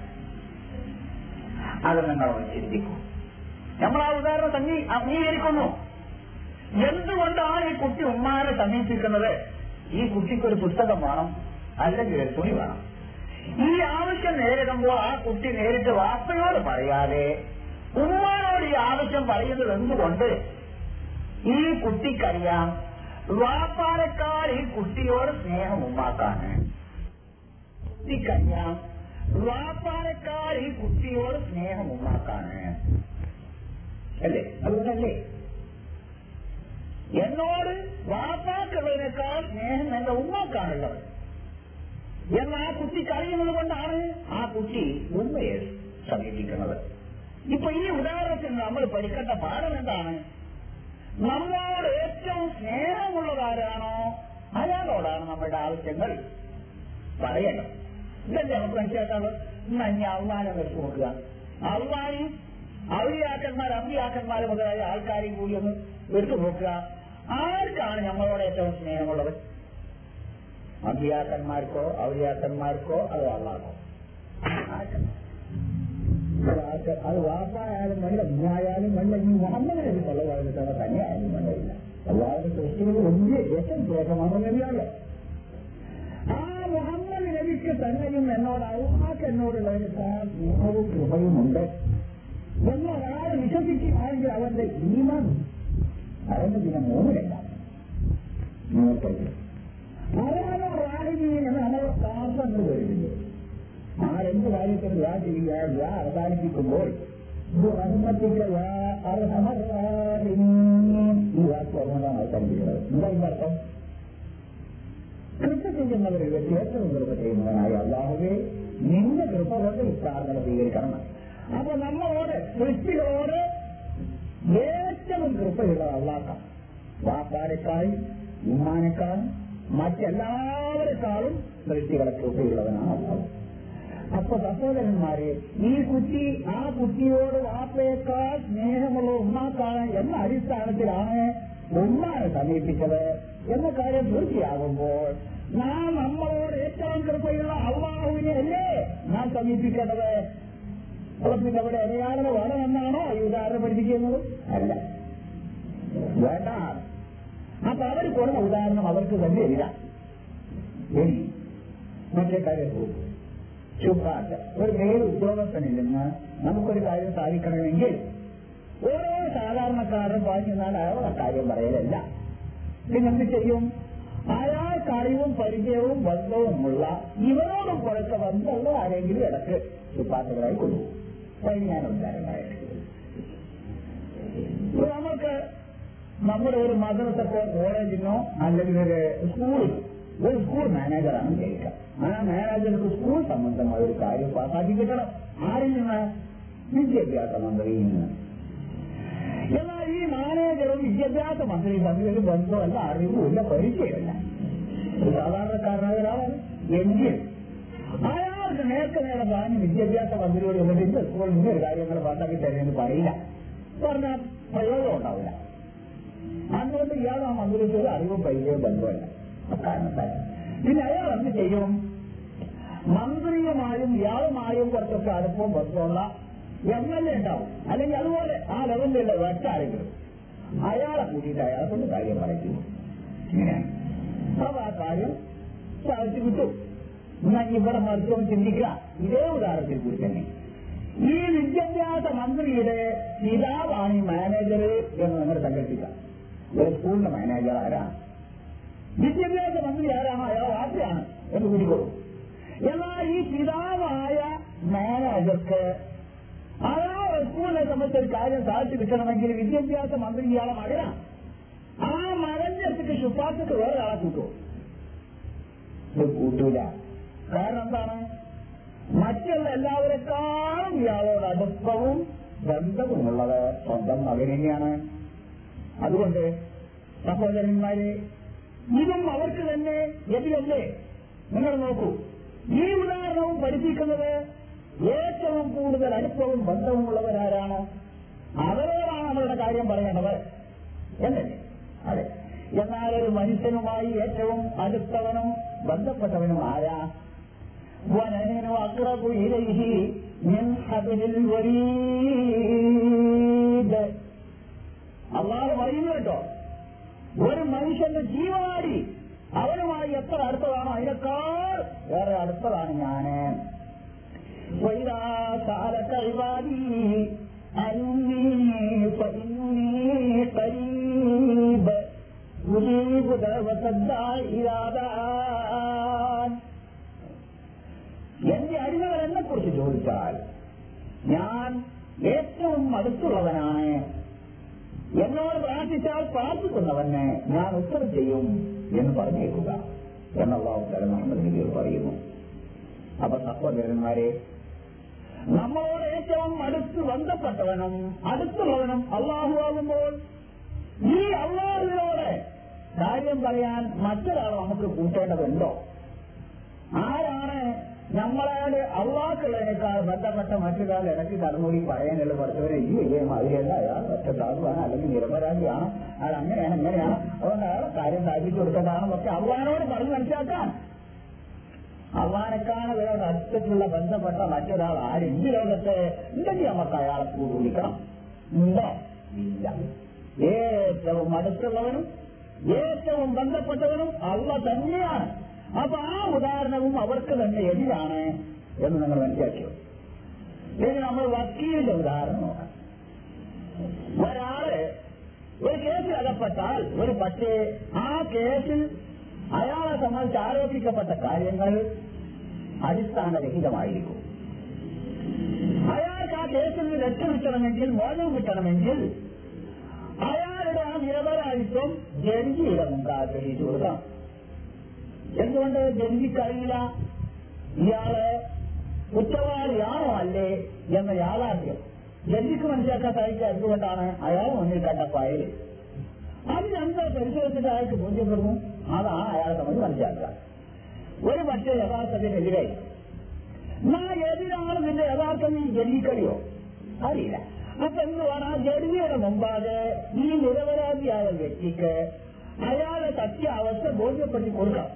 അത് നിങ്ങൾ ചിന്തിക്കും നമ്മൾ ആ ഉദാഹരണം തന്നെ അംഗീകരിക്കുന്നു എന്തുകൊണ്ടാണ് ഈ കുട്ടി ഉമ്മാനെ സമീപിക്കുന്നത് ഈ കുട്ടിക്ക് ഒരു പുസ്തകം വേണം അല്ലെങ്കിൽ ഒരു തുണി വേണം ഈ ആവശ്യം നേരിടുമ്പോൾ ആ കുട്ടി നേരിട്ട് വാപ്പയോട് പറയാതെ ഉമ്മാനോട് ഈ ആവശ്യം പറയുന്നത് എന്തുകൊണ്ട് ഈ കുട്ടിക്കറിയാം വാപ്പാനേക്കാൾ ഈ കുട്ടിയോട് സ്നേഹം ഉമ്മാക്കാണ് കുട്ടിക്കറിയാം വാപ്പാനേക്കാൾ ഈ കുട്ടിയോട് സ്നേഹം ഉമ്മാക്കാണ് അല്ലേ അതുകൊണ്ടല്ലേ എന്നോട് വാപ്പാക്കുള്ളതിനേക്കാൾ സ്നേഹം എന്റെ ഉമ്മാക്കാണുള്ളത് എന്ന് ആ കുട്ടിക്ക് അറിയുന്നത് കൊണ്ടാണ് ആ കുട്ടി ഉമ്മയെ സമീപിക്കുന്നത് ഇപ്പൊ ഈ ഉദാഹരണത്തിൽ നമ്മൾ പഠിക്കേണ്ട പാഠം എന്താണ് നമ്മളോട് ഏറ്റവും സ്നേഹമുള്ളതാരാണോ അയാളോടാണ് നമ്മളുടെ ആവശ്യങ്ങൾ പറയേണ്ടത് ഇതല്ലേ നമുക്ക് മനസ്സിലാക്കാറ് ഇന്ന് ഇനി അവമാനം എടുത്തു നോക്കുക അവമാനി ഔലിയാക്കന്മാർ അമ്പിയാക്കന്മാർ മുതലായ ആൾക്കാരെയും കൂടി ഒന്ന് എടുത്തു നോക്കുക ആർക്കാണ് നമ്മളോട് ഏറ്റവും സ്നേഹമുള്ളത് അമ്പിയാക്കന്മാർക്കോ ഔലിയാക്കന്മാർക്കോ അതോ അള്ളാഹോ ആർക്കാണ് ഒരാൾക്ക് അത് വാപ്പായാലും വേണ്ട ഉമ്മായാലും വേണ്ട ഈ മുഹമ്മദ് നബി കൊള്ളവാദിട്ടാണ് തന്നെ ആയാലും വേണ്ടയില്ല അള്ളാഹുടെ സൃഷ്ടികൾ വലിയ ഏറ്റവും ശേഷമാണ് നബിയാണല്ലോ ആ മുഹമ്മദ് നബിക്ക് തന്നെയും എന്നോട് അള്ളാഹ് എന്നോടുള്ളതിനേക്കാൾ സ്നേഹവും കൃപയും ഉണ്ട് എന്നൊരാൾ വിശ്വസിക്കുകയാണെങ്കിൽ അവന്റെ ഈമാൻ അവന്റെ പിന്നെ മൂന്നിലല്ല മൂത്തത് അതാണ് റാഹിമീൻ എന്ന് നമ്മൾ കാർന്നു വരുന്നത് ആ രണ്ട് കാര്യത്തിൽ ദ്വാ ചെയ്യുക ദ്വാ അവസാനിപ്പിക്കുമ്പോൾ റഹ്മത്തിക്ക് യാ അർഹമർ റാഹിമീൻ ഈ വാക്ക് ഓർമ്മതാണ് അവസാനിപ്പിക്കുന്നത് എന്താ ഇതിന്റെ അർത്ഥം കൃപ ചെയ്യുന്നവരിൽ വെച്ച് ഏറ്റവും കൃപ ചെയ്യുന്നവനായ അള്ളാഹുവെ നിന്റെ കൃപ കൊണ്ട് ഈ പ്രാർത്ഥന സ്വീകരിക്കണം അപ്പൊ നമ്മളോട് സൃഷ്ടികളോട് ഏറ്റവും കൃപയുള്ള അള്ളാഹ്ക്കാണ് വാപ്പാരെക്കാളും ഉമ്മാനേക്കാളും മറ്റെല്ലാവരെക്കാളും സൃഷ്ടികളെ കൃപയുള്ളവനാണ് അള്ളാഹു അപ്പൊ സഹോദരന്മാരെ ഈ കുട്ടി ആ കുട്ടിയോട് വാപ്പയേക്കാൾ സ്നേഹമുള്ള ഉമ്മാക്കാണ് എന്ന അടിസ്ഥാനത്തിലാണ് ഉമ്മാനെ സമീപിച്ചത് എന്ന കാര്യം പൂർത്തിയാകുമ്പോൾ നാം നമ്മളോട് ഏറ്റവും കൃപയുള്ള അള്ളാഹുവിനെ അല്ലേ നാം സമീപിക്കേണ്ടത് അപ്പൊ പിന്നെ അവിടെ അടയാളത വേണമെന്നാണോ ഈ ഉദാഹരണം പഠിപ്പിക്കുന്നത് അല്ല വേണ്ട അപ്പൊ അവർ കൊടുത്ത ഉദാഹരണം അവർക്ക് തന്നെ ഇല്ല ഇനി മറ്റേ കാര്യം പോകും ചുക്കാട്ട് ഒരു മേൽ ഉദ്യോഗസ്ഥനിൽ നിന്ന് നമുക്കൊരു കാര്യം സാധിക്കണമെങ്കിൽ ഓരോ സാധാരണക്കാരനും പറഞ്ഞാൽ അയാളുടെ കാര്യം പറയലല്ല പിന്നെന്ത് ചെയ്യും അയാൾക്ക് അറിവും പരിചയവും ബന്ധവുമുള്ള ഇവരോടും കുറച്ച് ബന്ധമുള്ള ആരെങ്കിലും ഇടക്ക് ചുപ്പാത്തുകളായി കൊണ്ടുപോകും പരിജ്ഞാനോദ്ധാരങ്ങളായിട്ട് ഇപ്പൊ നമുക്ക് നമ്മുടെ ഒരു മദ്രസക്കോ കോളേജിനോ അല്ലെങ്കിൽ ഒരു സ്കൂളിൽ ഒരു സ്കൂൾ മാനേജറാണ് ജയിക്കുക ആ മാനേജർക്ക് സ്കൂൾ സംബന്ധമായ ഒരു കാര്യം പാസാക്കി കിട്ടണം ആരിൽ നിന്ന് വിദ്യാഭ്യാസ മന്ത്രിയിൽ നിന്ന് എന്നാൽ ഈ മാനേജറും വിദ്യാഭ്യാസ മന്ത്രിയും തമ്മിലൊരു ബന്ധമല്ല അറിവുമില്ല പരിചയമില്ല ഒരു സാധാരണക്കാരനായ ഒരാളാണ് എങ്കിൽ അയാൾക്ക് നേർക്ക് നേരെ പറഞ്ഞ് വിദ്യാഭ്യാസ മന്ത്രിയോട് എന്നിട്ട് ഇന്ന സ്കൂളിൽ ഇന്ന ഒരു കാര്യങ്ങൾ പാസാക്കി തരുമെന്ന് പറയില്ല പറഞ്ഞാൽ പ്രയോജനം ഉണ്ടാവില്ല അതുകൊണ്ട് ഇയാൾ ആ മന്ത്രിക്ക് അറിവും പരിചയവും ബന്ധമല്ല അക്കാരണത്താൽ പിന്നെ അയാൾ എന്ത് ചെയ്യും മന്ത്രിയുമായും ഇയാളുമായും കുറച്ചൊക്കെ അടുപ്പവും ബന്ധമുള്ള എം എൽ എ ഉണ്ടാവും അല്ലെങ്കിൽ അതുപോലെ ആ ലെവലിലുള്ള ഒറ്റാരെങ്കിലും അയാളെ കൂട്ടിയിട്ട് അയാളെ കൊണ്ട് കാര്യം പറയിക്കും ഇങ്ങനെയാണ് അപ്പൊ ആ കാര്യം സാധിച്ചു കിട്ടും എന്നാൽ ഇവിടെ മറിച്ചൊന്ന് ചിന്തിക്കുക ഇതേ ഉദാഹരണത്തിൽ കൂടി തന്നെ ഈ വിദ്യാഭ്യാസ മന്ത്രിയുടെ പിതാവാണ് ഈ മാനേജർ എന്ന് നമ്മൾ സങ്കല്പിക്കാം ഒരു സ്കൂളിന്റെ മാനേജർ ആരാണ് വിദ്യാഭ്യാസ മന്ത്രി ആരാണോ അയാൾ വാർത്തയാണ് എന്ന് കൂടിക്കോളൂ എന്നാൽ ഈ പിതാവായ മാനേജർക്ക് അയാൾ സ്കൂളിനെ സംബന്ധിച്ച ഒരു കാര്യം സാധിച്ചു കിട്ടണമെങ്കിൽ വിദ്യാഭ്യാസ മന്ത്രി ഇയാളെ മകനാണ് ആ മകന്റെ അടുത്തേക്ക് ശുപാർശക്ക് വേറെ ആളെ കൂട്ടുമോ ഇത് കൂട്ടൂല കാരണം എന്താണ് മറ്റുള്ള എല്ലാവരെക്കാളും ഇയാളോട് അടുപ്പവും ബന്ധവുമുള്ളത് സ്വന്തം മകൻ തന്നെയാണ് അതുകൊണ്ട് സഹോദരന്മാരെ ഇതും അവർക്ക് തന്നെ എതിരല്ലേ നിങ്ങൾ നോക്കൂ ഈ ഉദാഹരണവും പഠിപ്പിക്കുന്നത് ഏറ്റവും കൂടുതൽ അടുപ്പവും ബന്ധവുമുള്ളവരാരാണോ അവരോടാണ് അവരുടെ കാര്യം പറയേണ്ടത് എന്നല്ലേ അതെ എന്നാൽ ഒരു മനുഷ്യനുമായി ഏറ്റവും അടുത്തവനും ബന്ധപ്പെട്ടവനും ആരാ ونحن أقرب إليه من حبل الوريد അള്ളാഹ് പറയുന്നു കേട്ടോ ഒരു മനുഷ്യന്റെ ജീവനാടി അവനുമായി എത്ര അടുത്തതാണോ അതിനേക്കാൾ വേറെ അടുത്തതാണ് ഞാന് وإذا سألك عبادي عني فإني قريب أجيب دعوة الداع إذا دعان എന്റെ അടിമകൾ എന്നെ കുറിച്ച് ചോദിച്ചാൽ ഞാൻ ഏറ്റവും അടുത്തുള്ളവനാണ് എന്നോട് പ്രാർത്ഥിച്ചാൽ പ്രാർത്ഥിക്കുന്നവന് ഞാൻ ഉത്തരം ചെയ്യും എന്ന് പറഞ്ഞേക്കുക എന്നുള്ള അവസരം മുഹമ്മദ് നബിയോട് പറയുന്നു അപ്പൊ സഹോദരന്മാരെ നമ്മളോട് ഏറ്റവും അടുത്ത് ബന്ധപ്പെട്ടവനും അടുത്തുള്ളവനും അള്ളാഹു ആകുമ്പോൾ ഈ അള്ളാഹുവിനോട് കാര്യം പറയാൻ മറ്റൊരാൾ നമുക്ക് കൂട്ടേണ്ടതുണ്ടോ ആരാണ് നമ്മളോട് അള്ളാഹുള്ളതിനേക്കാൾ ബന്ധപ്പെട്ട മറ്റൊരാൾ ഇടയ്ക്ക് കടന്നുകൂടി പറയാനുള്ള പഠിച്ചവരെ ഈ വലിയ മാതിരിയല്ല അയാൾ ഒറ്റ സാധുവാണ് അല്ലെങ്കിൽ നിരപരാധിയാണ് അയാൾ അങ്ങനെയാണ് ഇങ്ങനെയാണ് അതുകൊണ്ട് അയാളെ കാര്യം സാധിച്ചു കൊടുക്കേണ്ടതാണെന്നൊക്കെ അള്ളഹാനോട് പറഞ്ഞു മനസ്സിലാക്കാൻ അള്ളഹാനെക്കാണ് വേറെ അടുത്തിട്ടുള്ള ബന്ധപ്പെട്ട മറ്റൊരാൾ ആര് ഈ ലോകത്ത് ഉണ്ടെങ്കിൽ നമുക്ക് അയാളെ കൂടി വിളിക്കണം ഉണ്ടോ ഇല്ല ഏറ്റവും അടുത്തുള്ളവനും ഏറ്റവും ബന്ധപ്പെട്ടവനും അള്ള തന്നെയാണ് അപ്പൊ ആ ഉദാഹരണവും അവർക്ക് തന്നെ എതിരാണ് എന്ന് നിങ്ങൾ മനസ്സിലാക്കിയോ ഇനി നമ്മൾ വക്കീലിന്റെ ഉദാഹരണം നോക്കാം ഒരാള് ഒരു കേസിൽ അകപ്പെട്ടാൽ ഒരു പക്ഷേ ആ കേസിൽ അയാളെ സംബന്ധിച്ച് ആരോപിക്കപ്പെട്ട കാര്യങ്ങൾ അടിസ്ഥാനരഹിതമായിരിക്കും അയാൾക്ക് ആ കേസിൽ നിന്ന് രക്ഷ കിട്ടണമെങ്കിൽ മോചനം കിട്ടണമെങ്കിൽ അയാളുടെ ആ നിരപരാധിത്വം ജഡ്ജിയുടെ മുമ്പ് ആഗ്രഹിച്ചു കൊടുക്കാം എന്തുകൊണ്ട് ജഡ്ജിക്കറിയില്ല ഇയാള് കുറ്റവാളിയാണോ അല്ലേ എന്ന യാഥാർത്ഥ്യം ജഡ്ജിക്ക് മനസ്സിലാക്കാൻ സാധിക്കുക എന്തുകൊണ്ടാണ് അയാൾ മുന്നിൽ കണ്ട ഫയൽ അതിനെന്താ പരിശോധിച്ചിട്ട് അയാൾക്ക് ബോധ്യപ്പെടുന്നു അതാണ് അയാളെ സംബന്ധിച്ച് മനസ്സിലാക്കുക ഒരു പക്ഷേ യഥാർത്ഥത്തിനെതിരെ നാ എതിരാണ് നിന്റെ യഥാർത്ഥം ഈ ജഡ്ജിക്കറിയോ അറിയില്ല അപ്പൊ എന്തുവാണ് ആ ജഡ്ജിയുടെ മുമ്പാകെ ഈ നിരപരാധിയായ വ്യക്തിക്ക് അയാളെ സത്യാവസ്ഥ ബോധ്യപ്പെടുത്തി കൊടുക്കണം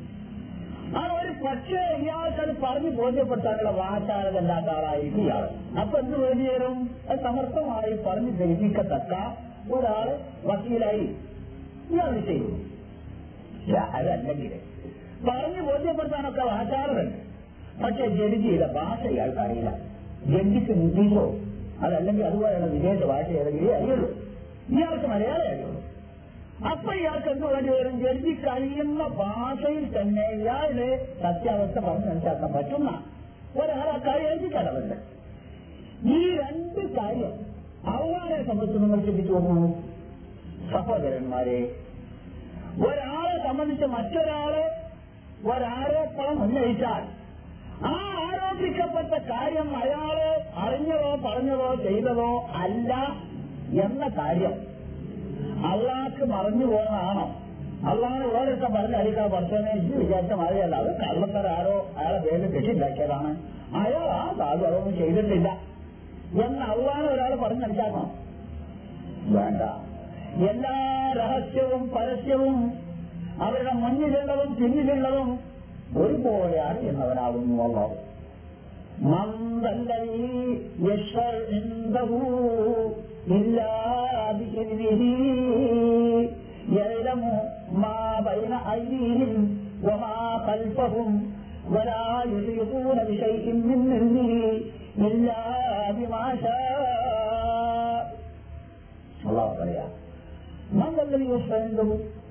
ആ ഒരു പക്ഷേ ഇയാൾക്കത് പറഞ്ഞു ബോധ്യപ്പെടുത്താനുള്ള വാചാലത ഇല്ലാത്ത ആളായിരിക്കും ഇയാൾ അപ്പൊ എന്ത് വേണ്ടി വരും അത് സമർത്ഥമായി പറഞ്ഞു ഗ്രഹിക്കത്തക്ക ഒരാൾ വക്കീലായി ഇയാൾ ചെയ്തു അതല്ലെങ്കിൽ പറഞ്ഞു ബോധ്യപ്പെടുത്താനൊക്കെ വാചാലതുണ്ട് പക്ഷെ ജഡ്ജിയുടെ ഭാഷ ഇയാൾക്ക് അറിയില്ല ജഡ്ജിക്ക് ഇംഗ്ലീഷോ അതല്ലെങ്കിൽ അതുപോലെയുള്ള വിദേശ ഭാഷ ഏതെങ്കിലും അറിയുള്ളൂ ഇയാൾക്ക് മലയാളം അറിയുള്ളൂ അപ്പൊ ഇയാൾക്ക് എന്ത് വേണ്ടി വരും ജഡ്ജി കഴിയുന്ന ഭാഷയിൽ തന്നെ ഇയാളുടെ സത്യാവസ്ഥ പറഞ്ഞു മനസ്സിലാക്കാൻ പറ്റുന്ന ഒരാൾ ആ കാര്യം എഴുതിക്കടവുണ്ട് ഈ രണ്ട് കാര്യം അള്ളാനെ സംബന്ധിച്ച് നിങ്ങൾ ചിന്തിച്ചു നോക്കുന്നു സഹോദരന്മാരെ ഒരാളെ സംബന്ധിച്ച് മറ്റൊരാള് ഒരാരോപണം ഉന്നയിച്ചാൽ ആ ആരോപിക്കപ്പെട്ട കാര്യം അയാള് അറിഞ്ഞതോ പറഞ്ഞതോ ചെയ്തതോ അല്ല എന്ന കാര്യം അള്ളാഹ്ക്ക് മറഞ്ഞു പോകുന്നതാണോ അള്ളാഹ് ഓരോരുത്തർ പറഞ്ഞടിക്കാൻ പഠിച്ചവനെ ഇത് വിചാരിച്ച മാതിരിയല്ല അത് കള്ളത്തര ആരോ അയാളെ പേര് കെട്ടിണ്ടാക്കിയതാണ് അയാൾ ആ സാധു അതൊന്നും ചെയ്തിട്ടില്ല എന്ന് അള്ളാഹ് ഒരാൾ പറഞ്ഞടിച്ചാക്കണം വേണ്ട എല്ലാ രഹസ്യവും പരസ്യവും അവരുടെ മുന്നിലുള്ളതും പിന്നിലുള്ളതും ഒരുപോലെ അറിയുന്നവനാകുന്നു അള്ളാഹു من ذا الذي يشفع عنده إلا بإذنه يعلم ما بين أيديهم وما خلفهم ولا يحيطون بشيء من علمه إلا بما شاء الله പറയാ من ذا الذي يشفع عنده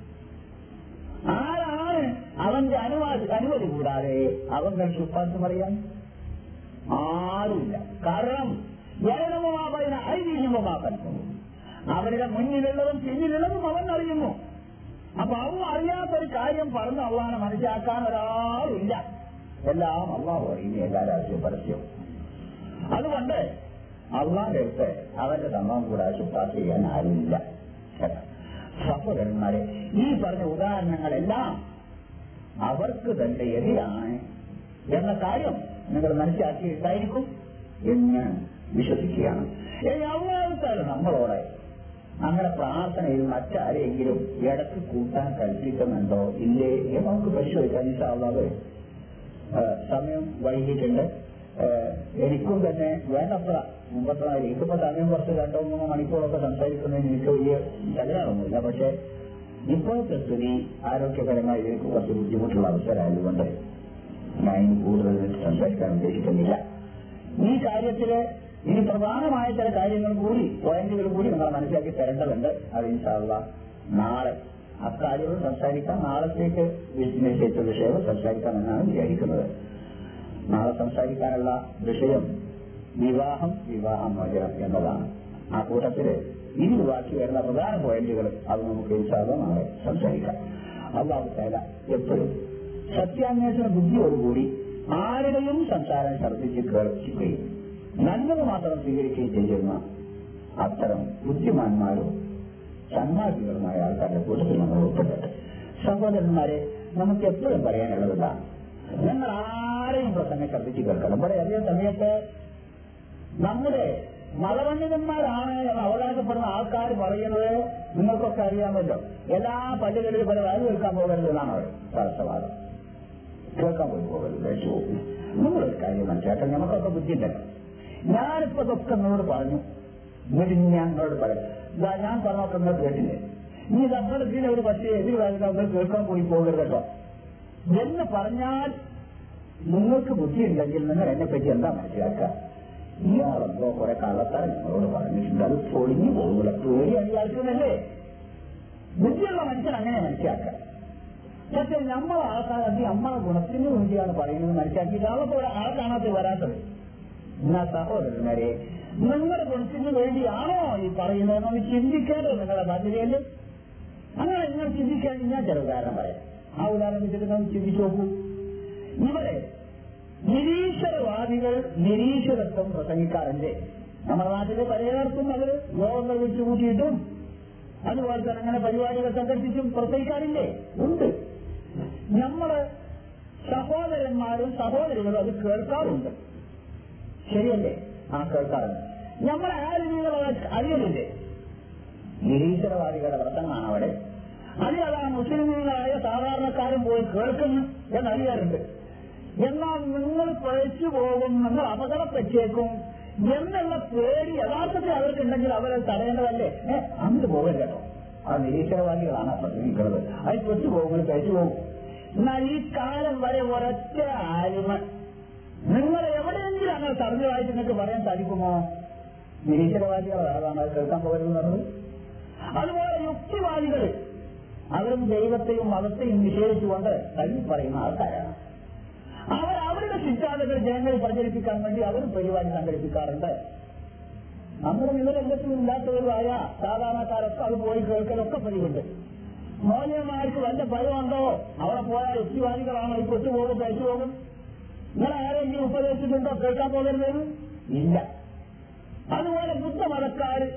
ആരാണ് അവന്റെ അനുവാദ അനുമതി കൂടാതെ അവന്റെ ശുപാർശ പറയാൻ ആരുമില്ല കാരണം ജനനമാപതിന ഐതിഹ്യമാക്കുന്നു അവരുടെ മുന്നിലുള്ളതും പിന്നിലുള്ളതും അവൻ അറിയുന്നു അപ്പൊ അവൻ അറിയാത്തൊരു കാര്യം പറഞ്ഞ് അള്ളാനെ മനസ്സിലാക്കാൻ ഒരാളില്ല എല്ലാം അള്ളാഹു അറിയുന്നു എല്ലാ രാജ്യവും പരസ്യവും അതുകൊണ്ട് അള്ളാന്റെ അടുത്ത് അവന്റെ തമ്മം കൂടെ ശുപാർശ ചെയ്യാൻ ആരുമില്ല സഹോദരന്മാരെ ഈ പറഞ്ഞ ഉദാഹരണങ്ങളെല്ലാം അവർക്ക് തന്നെ എതിരാണ് എന്ന കാര്യം നിങ്ങൾ മനസ്സിലാക്കിയിട്ടായിരിക്കും എന്ന് വിശ്വസിക്കുകയാണ് അള്ളാഹത്താൽ നമ്മളോട് അങ്ങനെ പ്രാർത്ഥനയിൽ മറ്റാരെങ്കിലും ഇടക്ക് കൂട്ടാൻ കൽപ്പിക്കുന്നുണ്ടോ ഇല്ലേ എന്ന് നമുക്ക് പരിശോധിക്കാം ഇൻഷാള്ളത് സമയം വൈകിട്ടുണ്ട് എനിക്കും തന്നെ വേണ്ടത്ര മുമ്പത്തെ മാതിരി എനിക്കിപ്പോ സമയം കുറച്ച് രണ്ടോ മൂന്നോ മണിക്കൂറൊക്കെ സംസാരിക്കുന്നതിന് എനിക്ക് വലിയ തകരാറൊന്നുമില്ല പക്ഷെ ഇപ്പോഴത്തെ സ്ഥിതി ആരോഗ്യപരമായി എനിക്ക് കുറച്ച് ബുദ്ധിമുട്ടുള്ള അവസരമായതുകൊണ്ട് ഞാൻ ഇനി കൂടുതൽ സംസാരിക്കാൻ ഉദ്ദേശിക്കുന്നില്ല ഈ കാര്യത്തില് ഇനി പ്രധാനമായ ചില കാര്യങ്ങൾ കൂടി പോയിന്റുകൾ കൂടി നിങ്ങൾ മനസ്സിലാക്കി തരേണ്ടതുണ്ട് അത് ഇൻഷാള്ള നാളെ അക്കാര്യവും സംസാരിക്കാം നാളത്തേക്ക് നിശ്ചയിച്ച വിഷയവും സംസാരിക്കാമെന്നാണ് വിചാരിക്കുന്നത് നാളെ സംസാരിക്കാനുള്ള വിഷയം വിവാഹം വിവാഹമോചനം എന്നതാണ് ആ കൂട്ടത്തില് ഇനി ബാക്കി വരുന്ന പ്രധാന പോയിന്റുകൾ അത് നമുക്ക് ഇൻഷാല്ല നാളെ സംസാരിക്കാം അള്ളാഹു താല എപ്പോഴും സത്യാന്വേഷണ ബുദ്ധിയോടുകൂടി ആരുടെയും സംസാരം ഛർദ്ദിച്ച് കേൾക്കുകയും നല്ലത് മാത്രം സ്വീകരിക്കുകയും ചെയ്യുന്ന അത്തരം ബുദ്ധിമാന്മാരും സന്മാർഗികളുമായ ആൾക്കാരുടെ കൂട്ടത്തിൽ നമ്മൾ ഉൾപ്പെട്ടിട്ട് സഹോദരന്മാരെ നമുക്ക് എപ്പോഴും പറയാനുള്ളതാണ് ഞങ്ങൾ ആരെയും പ്രസംഗം ഛർദ്ദിച്ച് കേൾക്കണം ഇവിടെ അതേ സമയത്ത് നമ്മുടെ മതപണ്ഡിതന്മാരാണ് എന്ന് അവകാശപ്പെടുന്ന ആൾക്കാർ പറയുന്നത് നിങ്ങൾക്കൊക്കെ അറിയാമല്ലോ എല്ലാ പള്ളികളിലും പല വാരി കേൾക്കാൻ പോകരുത് എന്നാണ് അവർ പരസ്യവാദം കേൾക്കാൻ പോയി പോകരുത് കഴിച്ചു പോകും നിങ്ങളൊരു കാര്യം മനസ്സിലാക്കാൻ നമുക്കൊക്കെ ബുദ്ധിയുണ്ടല്ലോ ഞാനിപ്പോ ഇതൊക്കെ നിങ്ങളോട് പറഞ്ഞു എന്നിട്ട് ഇനി ഞാൻ നിങ്ങളോട് പറയാം ഇതാ ഞാൻ പറഞ്ഞൊക്കെ നിങ്ങൾ കേട്ടില്ലേ ഇനി നമ്മുടെ ഇതിനെ ഒരു പക്ഷേ എതിര് നിങ്ങൾ കേൾക്കാൻ പോയി പോകരുത് കേട്ടോ എന്ന് പറഞ്ഞാൽ നിങ്ങൾക്ക് ബുദ്ധിയുണ്ടെങ്കിൽ നിങ്ങൾ എന്നെ പറ്റി എന്താ മനസ്സിലാക്കുക ഇയാളെന്തോ കുറെ കള്ളത്തരം നിങ്ങളോട് പറഞ്ഞിട്ടുണ്ട് അത് പൊളിഞ്ഞു പോകൂല പേടി അടിയാക്കുന്നല്ലേ ബുദ്ധിയുള്ള മനുഷ്യൻ അങ്ങനെ മനസ്സിലാക്കുക പക്ഷെ നമ്മളെ ആൾക്കാർ അത് നമ്മളെ ഗുണത്തിന് വേണ്ടിയാണ് പറയുന്നത് മനസ്സിലാക്കിയിട്ട് അവർക്ക് ആൾ കാണാത്ത വരാത്തത് എന്നാ സഹോദരന്മാരെ നിങ്ങളുടെ ഗുണത്തിന് വേണ്ടിയാണോ ഈ പറയുന്നതെന്ന് ചിന്തിക്കേണ്ടത് നിങ്ങളുടെ ബാധ്യതയിൽ അങ്ങനെ നിങ്ങൾ ചിന്തിക്കാൻ ഞാൻ ചില ഉദാഹരണം പറയാം ആ ഉദാഹരണം വെച്ചിട്ട് നമ്മൾ ചിന്തിച്ചു നോക്കൂ ഇവിടെ നിരീശ്വരവാദികൾ നിരീശ്വരത്വം പ്രസംഗിക്കാറുണ്ട് നമ്മുടെ നാട്ടിലെ പലയിടത്തും അവർ യോഗങ്ങൾ വെച്ച് കൂട്ടിയിട്ടും അതുപോലെ തന്നെ അങ്ങനെ പരിപാടികൾ സംഘടിപ്പിച്ചും പ്രസംഗിക്കാറില്ലേ ഉണ്ട് നമ്മള് സഹോദരന്മാരും സഹോദരികളും അത് കേൾക്കാറുണ്ട് ശരിയല്ലേ ആ കേൾക്കാറുണ്ട് നമ്മളെ ആ രീതികൾ അറിയലില്ലേ നിരീശ്വരവാദികളുടെ പ്രസംഗമാണ് അവിടെ അതിലതാണ് മുസ്ലിമുകളായ സാധാരണക്കാരും പോയി കേൾക്കുന്നു എന്നറിയാറുണ്ട് എന്നാൽ നിങ്ങൾ പഴിച്ചു പോകും നിങ്ങൾ അപകടപ്പെട്ടേക്കും എന്നുള്ള പേടി യഥാർത്ഥത്തിൽ അവർക്കുണ്ടെങ്കിൽ അവരെ തടയേണ്ടതല്ലേ ഏ അങ്ങോട്ട് പോകരുത് കേട്ടോ ആ നിരീശ്വരവാദികളാണ് പ്രസംഗിക്കുന്നത് അത് പെട്ടു പോകുമ്പോൾ കഴിച്ചു പോകും എന്നാൽ ഈ കാലം വരെ ഒരൊറ്റ ആലിമ നിങ്ങൾ എവിടെയെങ്കിലും അങ്ങനെ തടഞ്ഞതായിട്ട് നിങ്ങൾക്ക് പറയാൻ സാധിക്കുമോ നിരീശ്വരവാദികൾ അതാണ് അത് കേൾക്കാൻ പോകരുതെന്ന് പറഞ്ഞത് അതുപോലെ യുക്തിവാദികൾ അവരും ദൈവത്തെയും മതത്തെയും നിഷേധിച്ചുകൊണ്ട് തള്ളി പറയുന്ന ആൾക്കാരാണ് അവർ അവരുടെ സിദ്ധാന്തങ്ങൾ ജനങ്ങളിൽ പ്രചരിപ്പിക്കാൻ വേണ്ടി അവർ പരിപാടി സംഘടിപ്പിക്കാറുണ്ട് നമ്മുടെ വിവരംഗത്തും ഇല്ലാത്തവരുമായ സാധാരണക്കാരൊക്കെ അത് പോയി കേൾക്കലൊക്കെ പതിവുണ്ട് മോനന്മാർക്ക് വല്ല ഭയമുണ്ടോ അവിടെ പോയാൽ യുക്തിവാദികളാണോ ഈ പെട്ടുപോകും കഴിച്ചു പോകും നിങ്ങളെ ആരെങ്കിലും ഉപദേശിച്ചിട്ടുണ്ടോ കേൾക്കാൻ പോകരുതെന്ന് ഇല്ല അതുപോലെ ബുദ്ധമതക്കാര്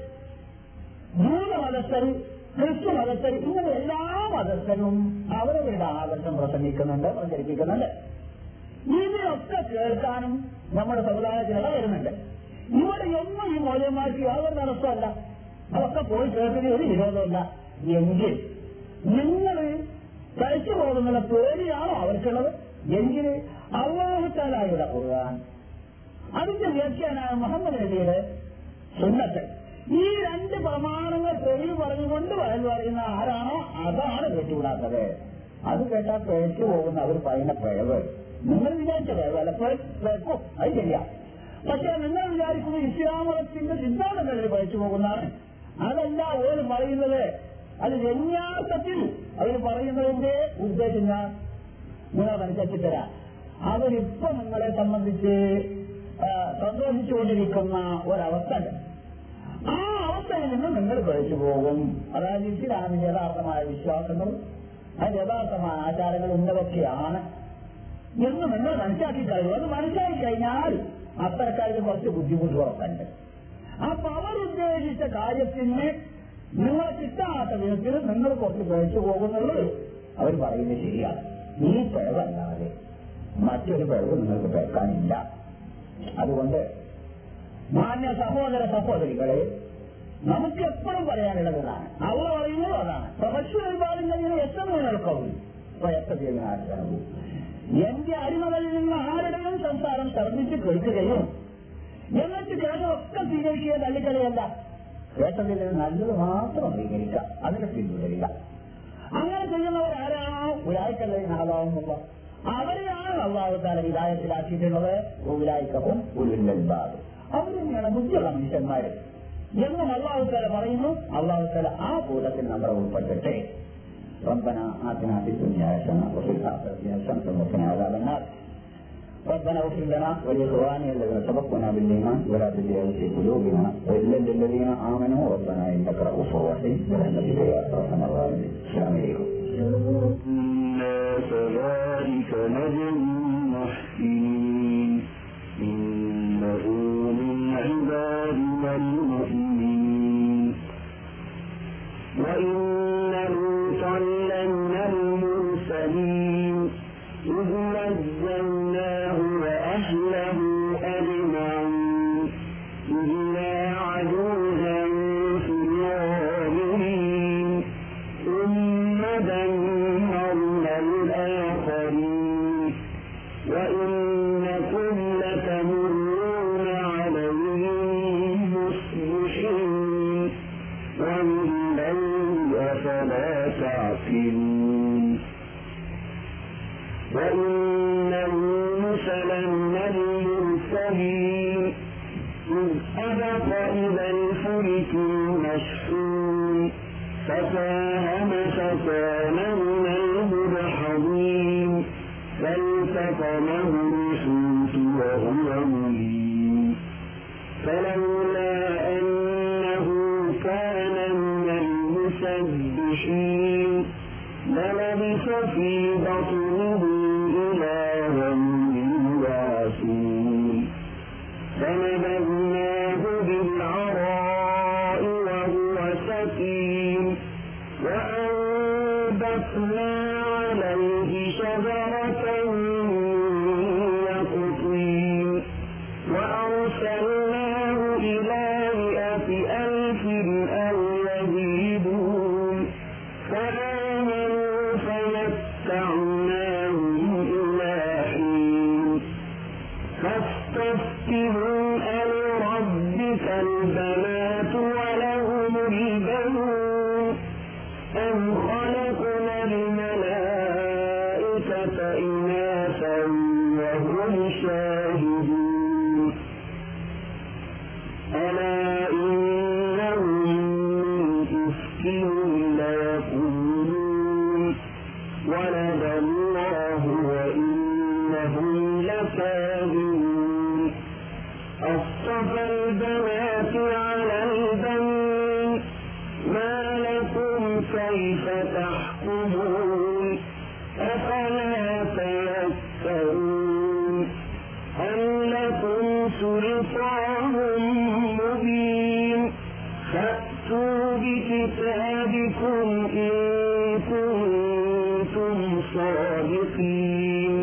ജൂതമതസ്ഥർ ക്രിസ്തു മതസ്ഥർ ഇങ്ങനെ എല്ലാ മതസ്ഥരും അവരവരുടെ ആദർശം പ്രസംഗിക്കുന്നുണ്ട് പ്രചരിപ്പിക്കുന്നുണ്ട് ഇതിനൊക്കെ കേൾക്കാനും നമ്മുടെ സമുദായത്തിൽ ഇട വരുന്നുണ്ട് ഇവിടെ ഒന്നും ഈ മൂല്യന്മാർക്ക് യാതൊരു തടസ്സമല്ല അതൊക്കെ പോയി കേൾക്കുന്ന ഒരു വിരോധമല്ല എങ്കിൽ നിങ്ങൾ കഴിച്ചു പോകുന്നുള്ള പേടിയാണോ അവർക്കുള്ളത് എങ്കിൽ അള്ളാഹുത്താലായുടെ ഖുർആൻ അതിന്റെ വ്യാഖ്യാനായ മുഹമ്മദ് നബിയുടെ സുന്നത്ത് ഈ രണ്ട് പ്രമാണങ്ങൾ തെളിവ് പറഞ്ഞുകൊണ്ട് വയൽ പറയുന്ന ആരാണോ അതാണ് കേട്ടുകൂടാത്തത് അത് കേട്ടാൽ പേച്ചു പോകുന്ന അവർ പറയുന്ന പിഴവ് നിങ്ങൾ വിചാരിച്ച പിഴവല്ല പേക്കും അത് ശരിയാ പക്ഷെ നിങ്ങൾ വിചാരിക്കുന്നത് ഇസ്ലാം മതത്തിന്റെ സിദ്ധാന്തങ്ങളിൽ പഴിച്ചു പോകുന്നതാണ് അതല്ല ഓര് പറയുന്നത് അത് രമ്യാർത്ഥത്തിൽ അവർ പറയുന്നതിന്റെ ഉദ്ദേശം ഞാൻ നിങ്ങളെ മനസ്സിലാക്കി തരാം അവരിപ്പോ നിങ്ങളെ സംബന്ധിച്ച് സന്തോഷിച്ചുകൊണ്ടിരിക്കുന്ന ഒരവസ്ഥ ഉണ്ട് ആ അവസ്ഥയിൽ നിന്ന് നിങ്ങൾ കഴിച്ചു പോകും അതായത് ഇസ്ലാമിന്റെ യഥാർത്ഥമായ വിശ്വാസങ്ങളും അതിന്റെ യഥാർത്ഥമായ ആചാരങ്ങൾ ഇന്നതൊക്കെയാണ് എന്ന് നിങ്ങൾ മനസ്സിലാക്കി കഴിയും അത് മനസ്സിലാക്കി കഴിഞ്ഞാൽ അത്തരക്കാർക്ക് കുറച്ച് ബുദ്ധിമുട്ട് ഉറപ്പുണ്ട് അപ്പൊ അവർ ഉദ്ദേശിച്ച കാര്യത്തിന് നിങ്ങളെ കിട്ടാത്ത വിധത്തിൽ നിങ്ങൾ കുറച്ച് കഴിച്ചു പോകുന്നുള്ളത് അവർ പറയുന്നത് ശരിയാണ് ഈ പിഴവല്ലാതെ മറ്റൊരു പിഴവ് നിങ്ങൾക്ക് കേൾക്കാനില്ല അതുകൊണ്ട് മാന്യ സഹോദര സഹോദരികളെ നമുക്ക് എപ്പോഴും പറയാനുള്ളതാണ് അവൾ പറയുന്നത് അതാണ് പ്രൊഫഷണൽ ബാലിങ്ങനെ എത്ര നിലനിൽക്കും എത്ര ചെയ്യുന്ന എന്റെ അടിമകളിൽ നിന്ന് ആരുടെയും സംസാരം ഛർദ്ദിച്ച് കേൾക്കുകയും എന്നിട്ട് കേട്ടതൊക്കെ സ്വീകരിക്കുക തള്ളിക്കളയല്ല കേട്ടതിൽ നിന്ന് നല്ലത് മാത്രം സ്വീകരിക്കുക അതിനെ പിന്തുടരുക അങ്ങനെ ചെയ്യുന്നവരാരാണോ ഒരാഴ്ചകളിൽ നാളാവുമ്പോൾ അവരെയാണ് അള്ളാഹുത്താല വിധായത്തിലാക്കിയിട്ടുള്ളത് ഉലായിക്കവും ഉലുല്ലൽബാദ് അവർ തന്നെയാണ് ബുദ്ധിയുള്ള മനുഷ്യന്മാര് എന്നും അള്ളാഹുത്താല പറയുന്നു അള്ളാഹുത്താല ആ കൂട്ടത്തിൽ നമ്മളെ ഉൾപ്പെട്ടിട്ടെ ربنا آتنا في الدنيا حسنة وفي الآخرة حسنة وقنا عذاب النار ربنا اغفر لنا ولإخواننا الذين سبقونا بالإيمان ولا تجعل في قلوبنا غلا للذين آمنوا ربنا إنك رؤوف رحيم برحمتك يا أرحم الراحمين السلام عليكم إنا كذلك نجزي المحسنين إنه من عبادنا المؤمنين وإن لوطا لمن المرسلين إذ نجيناه وأهله أجمعين إلا عجوزا في الغابرين ثم دمرنا الآخرين وإنكم لتمرون عليهم مصبحين وبالليل أفلا تعقلون وإن يونس لمن المرسلين إذ أبق إلى الفلك المشحون فساهم فكان من المدحضين فالتقمه الحوت وهو مليم فلولا أنه كان من المسبحين للبث في بطنه إلى يوم يبعثون فنبذناه بالعراء وهو سكين وأنبتنا عليه شجرة من يقطين وأرسلناه إلى مئة ألف أو يزيدون فآمنوا فمتعناهم إلى حين فاستفتهم ألربك البنات ولهم البنون أم خلقنا الملائكة إناثا وهم شاهدون ألا إنهم من إفكهم ليقولون ولد الله وإنهم لكاذبون أصطفى البنات على البنين ما لكم كيف تحكمون أفلا تذكرون أم لكم سلطان مبين فأتوا بكتابكم إن كنتم صادقين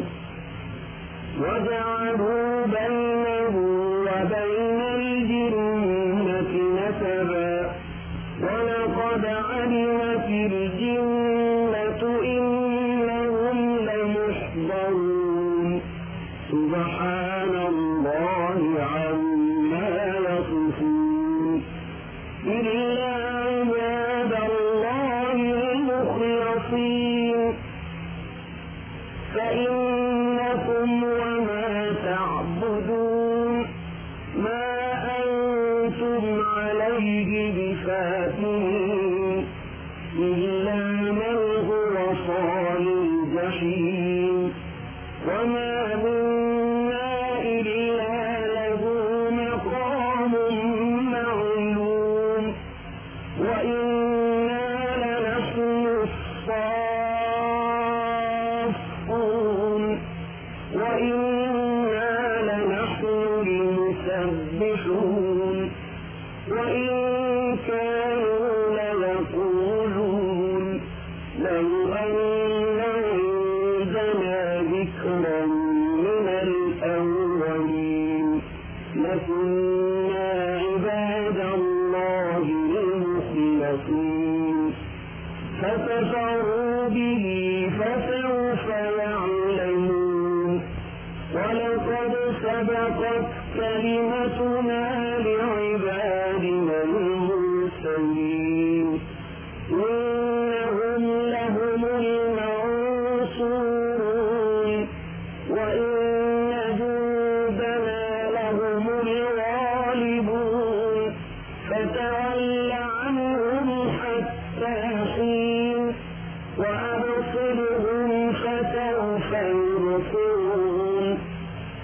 وجعلوا بينه وبين الجنة نسبا ولقد علمت الجنة إنهم لمحضرون سبحان الله عما يصفون إلا عباد الله المخلصين فإنكم وما تعبدون ما أنتم عليه بفاتنين إلا من هو صال الجحيم وما منا إلا له مقام معلوم وإنا لنحن الصافون وإنا لنحن المسبحون وإن كانوا ليقولون لو أن عندنا ذكرا من الأولين لكنا عباد الله المخلصين فكفروا به فسوف يعلمون ولقد سبقت كلمتنا لعبادنا المرسلين إنهم لهم المنصورون وإن جندنا لهم الغالبون فتول عنهم حتى حين وأبصرهم فسوف يبصرون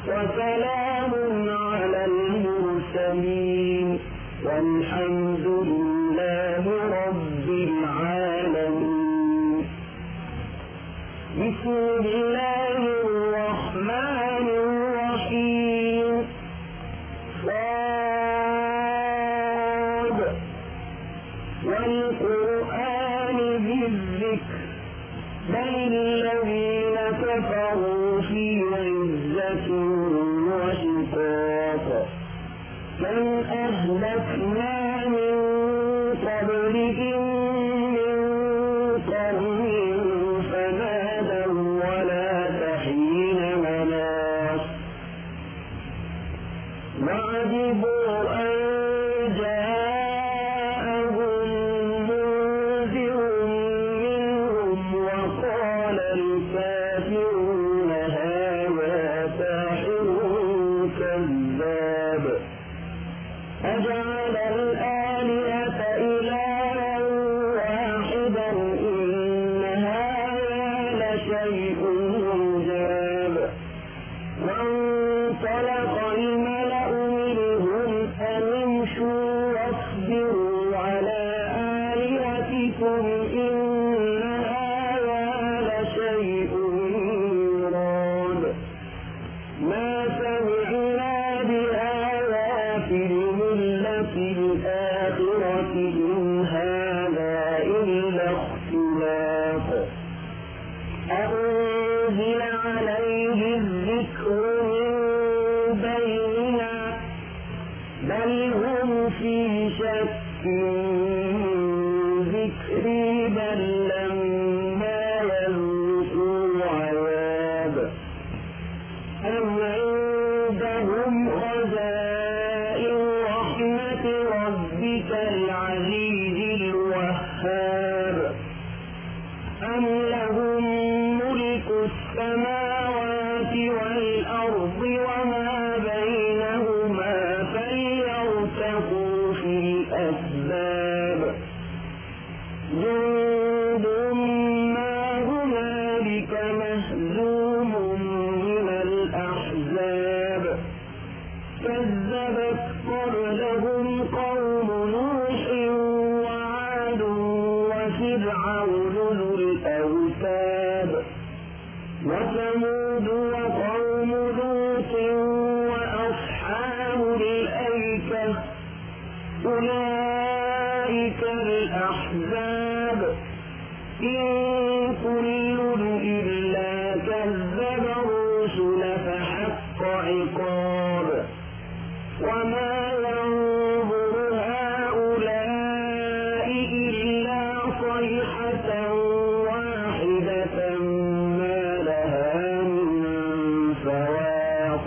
وسلام على المرسلين والحمد لله رب العالمين بسم الله الرحمن الرحيم صاد والقرآن بالذكر بل الذين كفروا في عزة وشقاق كم أهلكنا من قبلهم من قرن فنادوا ولا تحين مناص وعجبوا أن جاءهم منذر منهم وقال الكافرون هذا ساحر كذاب أجعل الآلهة إلها واحدا إن هذا لشيء عجاب وانطلق الملأ منهم أن امشوا واصبروا على آلهتكم إن هذا لشيء يراد ما سمعنا بهذا في الملة الآخرة إن هذا إلا اختلاق أنزل عليه الذكر من بيننا بل هم في شك من ذكري بل لما يذوقوا عذاب أم عندهم خزائن رحمة ربك العزيز الوهاب أم لهم ملك السماوات والأرض وما بينهما فليرتقوا في الأسباب جند ما هنالك مهزوم من الأحزاب كذبت قبلهم قوم نوح وعاد وفرعون ذو الأوتاد وثمود وقوم لوط وأصحاب الأيكة أولئك الأحزاب إن كل إلا كذب الرسل فحق عقاب وما ينظر هؤلاء إلا صيحة واحدة ما لها من فواق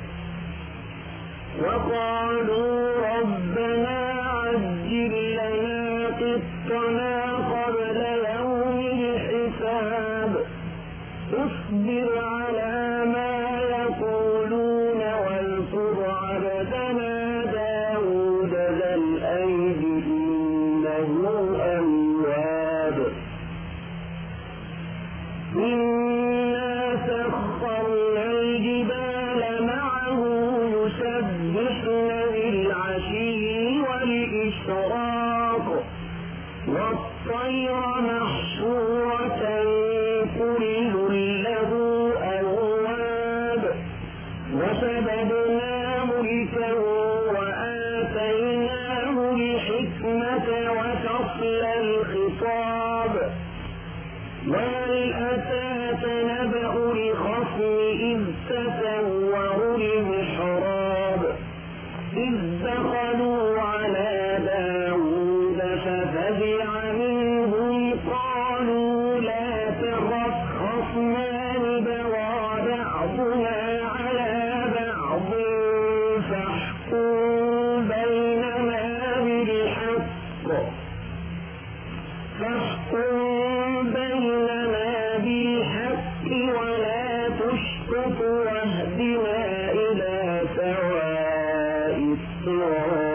وقالوا ربنا عجل لنا قطنا قبل يوم الحساب اصبر على ما يقولون واذكر عبدنا داود ذا الأيد إنه أواب إنا سخرنا الجبال معه يسبحن بالعشي والإشراق والطير محشورة كل له أواب وشددنا ملكه وآتيناه الحكمة وفصل الخطاب وهل أتاك نبأ الخصم إذ تسوروا المحراب إذ دخلوا على داود ففزع منهم قالوا لا تخف خصمان بغى بعضنا على بعض فاحكم بيننا بالحق فاحكم بيننا بالحق ولا تشطط واهدنا إلى سواء الصراط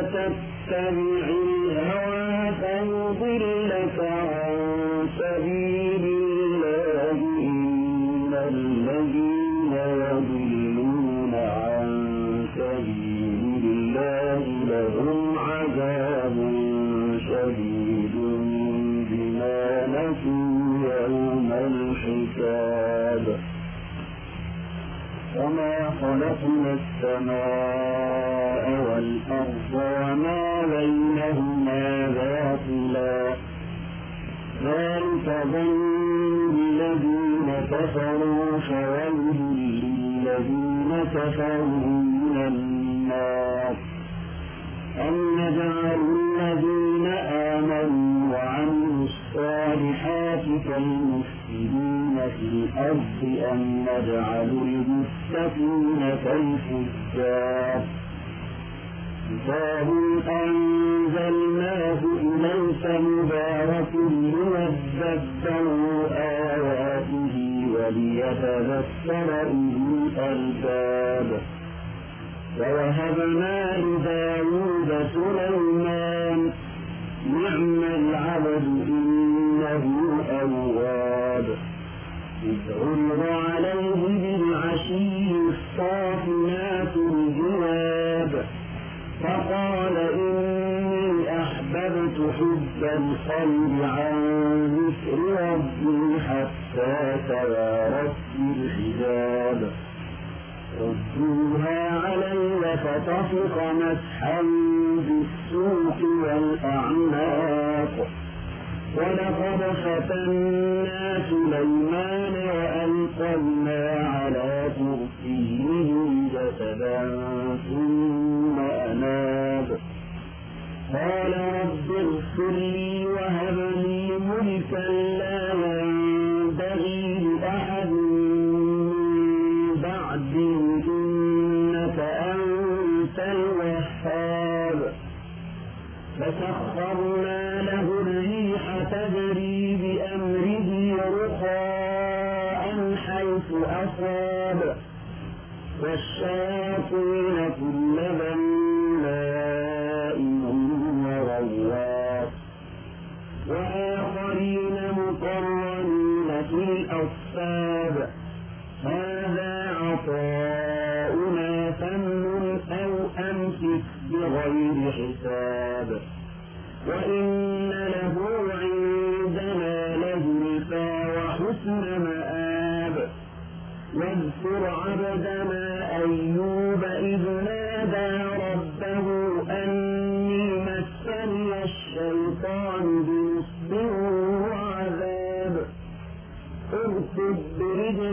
تتبع الهوى فيضلك عن سبيل الله إن الذين يضلون عن سبيل الله لهم عذاب شديد بما نسوا يوم الحساب وما خلقنا السماء والأرض وما بينهما باطلا ذلك ظن الذين كفروا فويل للذين كفروا من النار أم نجعل الذين آمنوا وعملوا الصالحات كالمفسدين في الأرض أم نجعل المتقين كالفجار كتاب أنزلناه إليك مبارك ليذكروا آياته وليتذكر أولو الألباب ووهبنا لداود سليمان نعم العبد إنه أواب إذ عرض عليه بالعشي الصافنات الجواب فقال إني أحببت حب الخير عن ذكر ربي حتى توارت بالحجاب ردوها علي فطفق مسحا بالسوق والأعناق ولقد فتنا سليمان وألقينا على كرسيه جسدا ثم أناب قال رب اغفر لي وهب لي ملكا لا ينبغي لأحد من بعدي إنك أنت الوهاب فسخرنا له الريح تجري بأمره رخاء حيث أصاب والشياطين كل بناء وغواص وآخرين مقرنين في الأصفاد هذا عطاؤنا فمن أو أمسك بغير حساب وإن له عندنا لزلفى وحسن مآب واذكر عبدنا أيوب إذ نادى ربه أني مسني الشيطان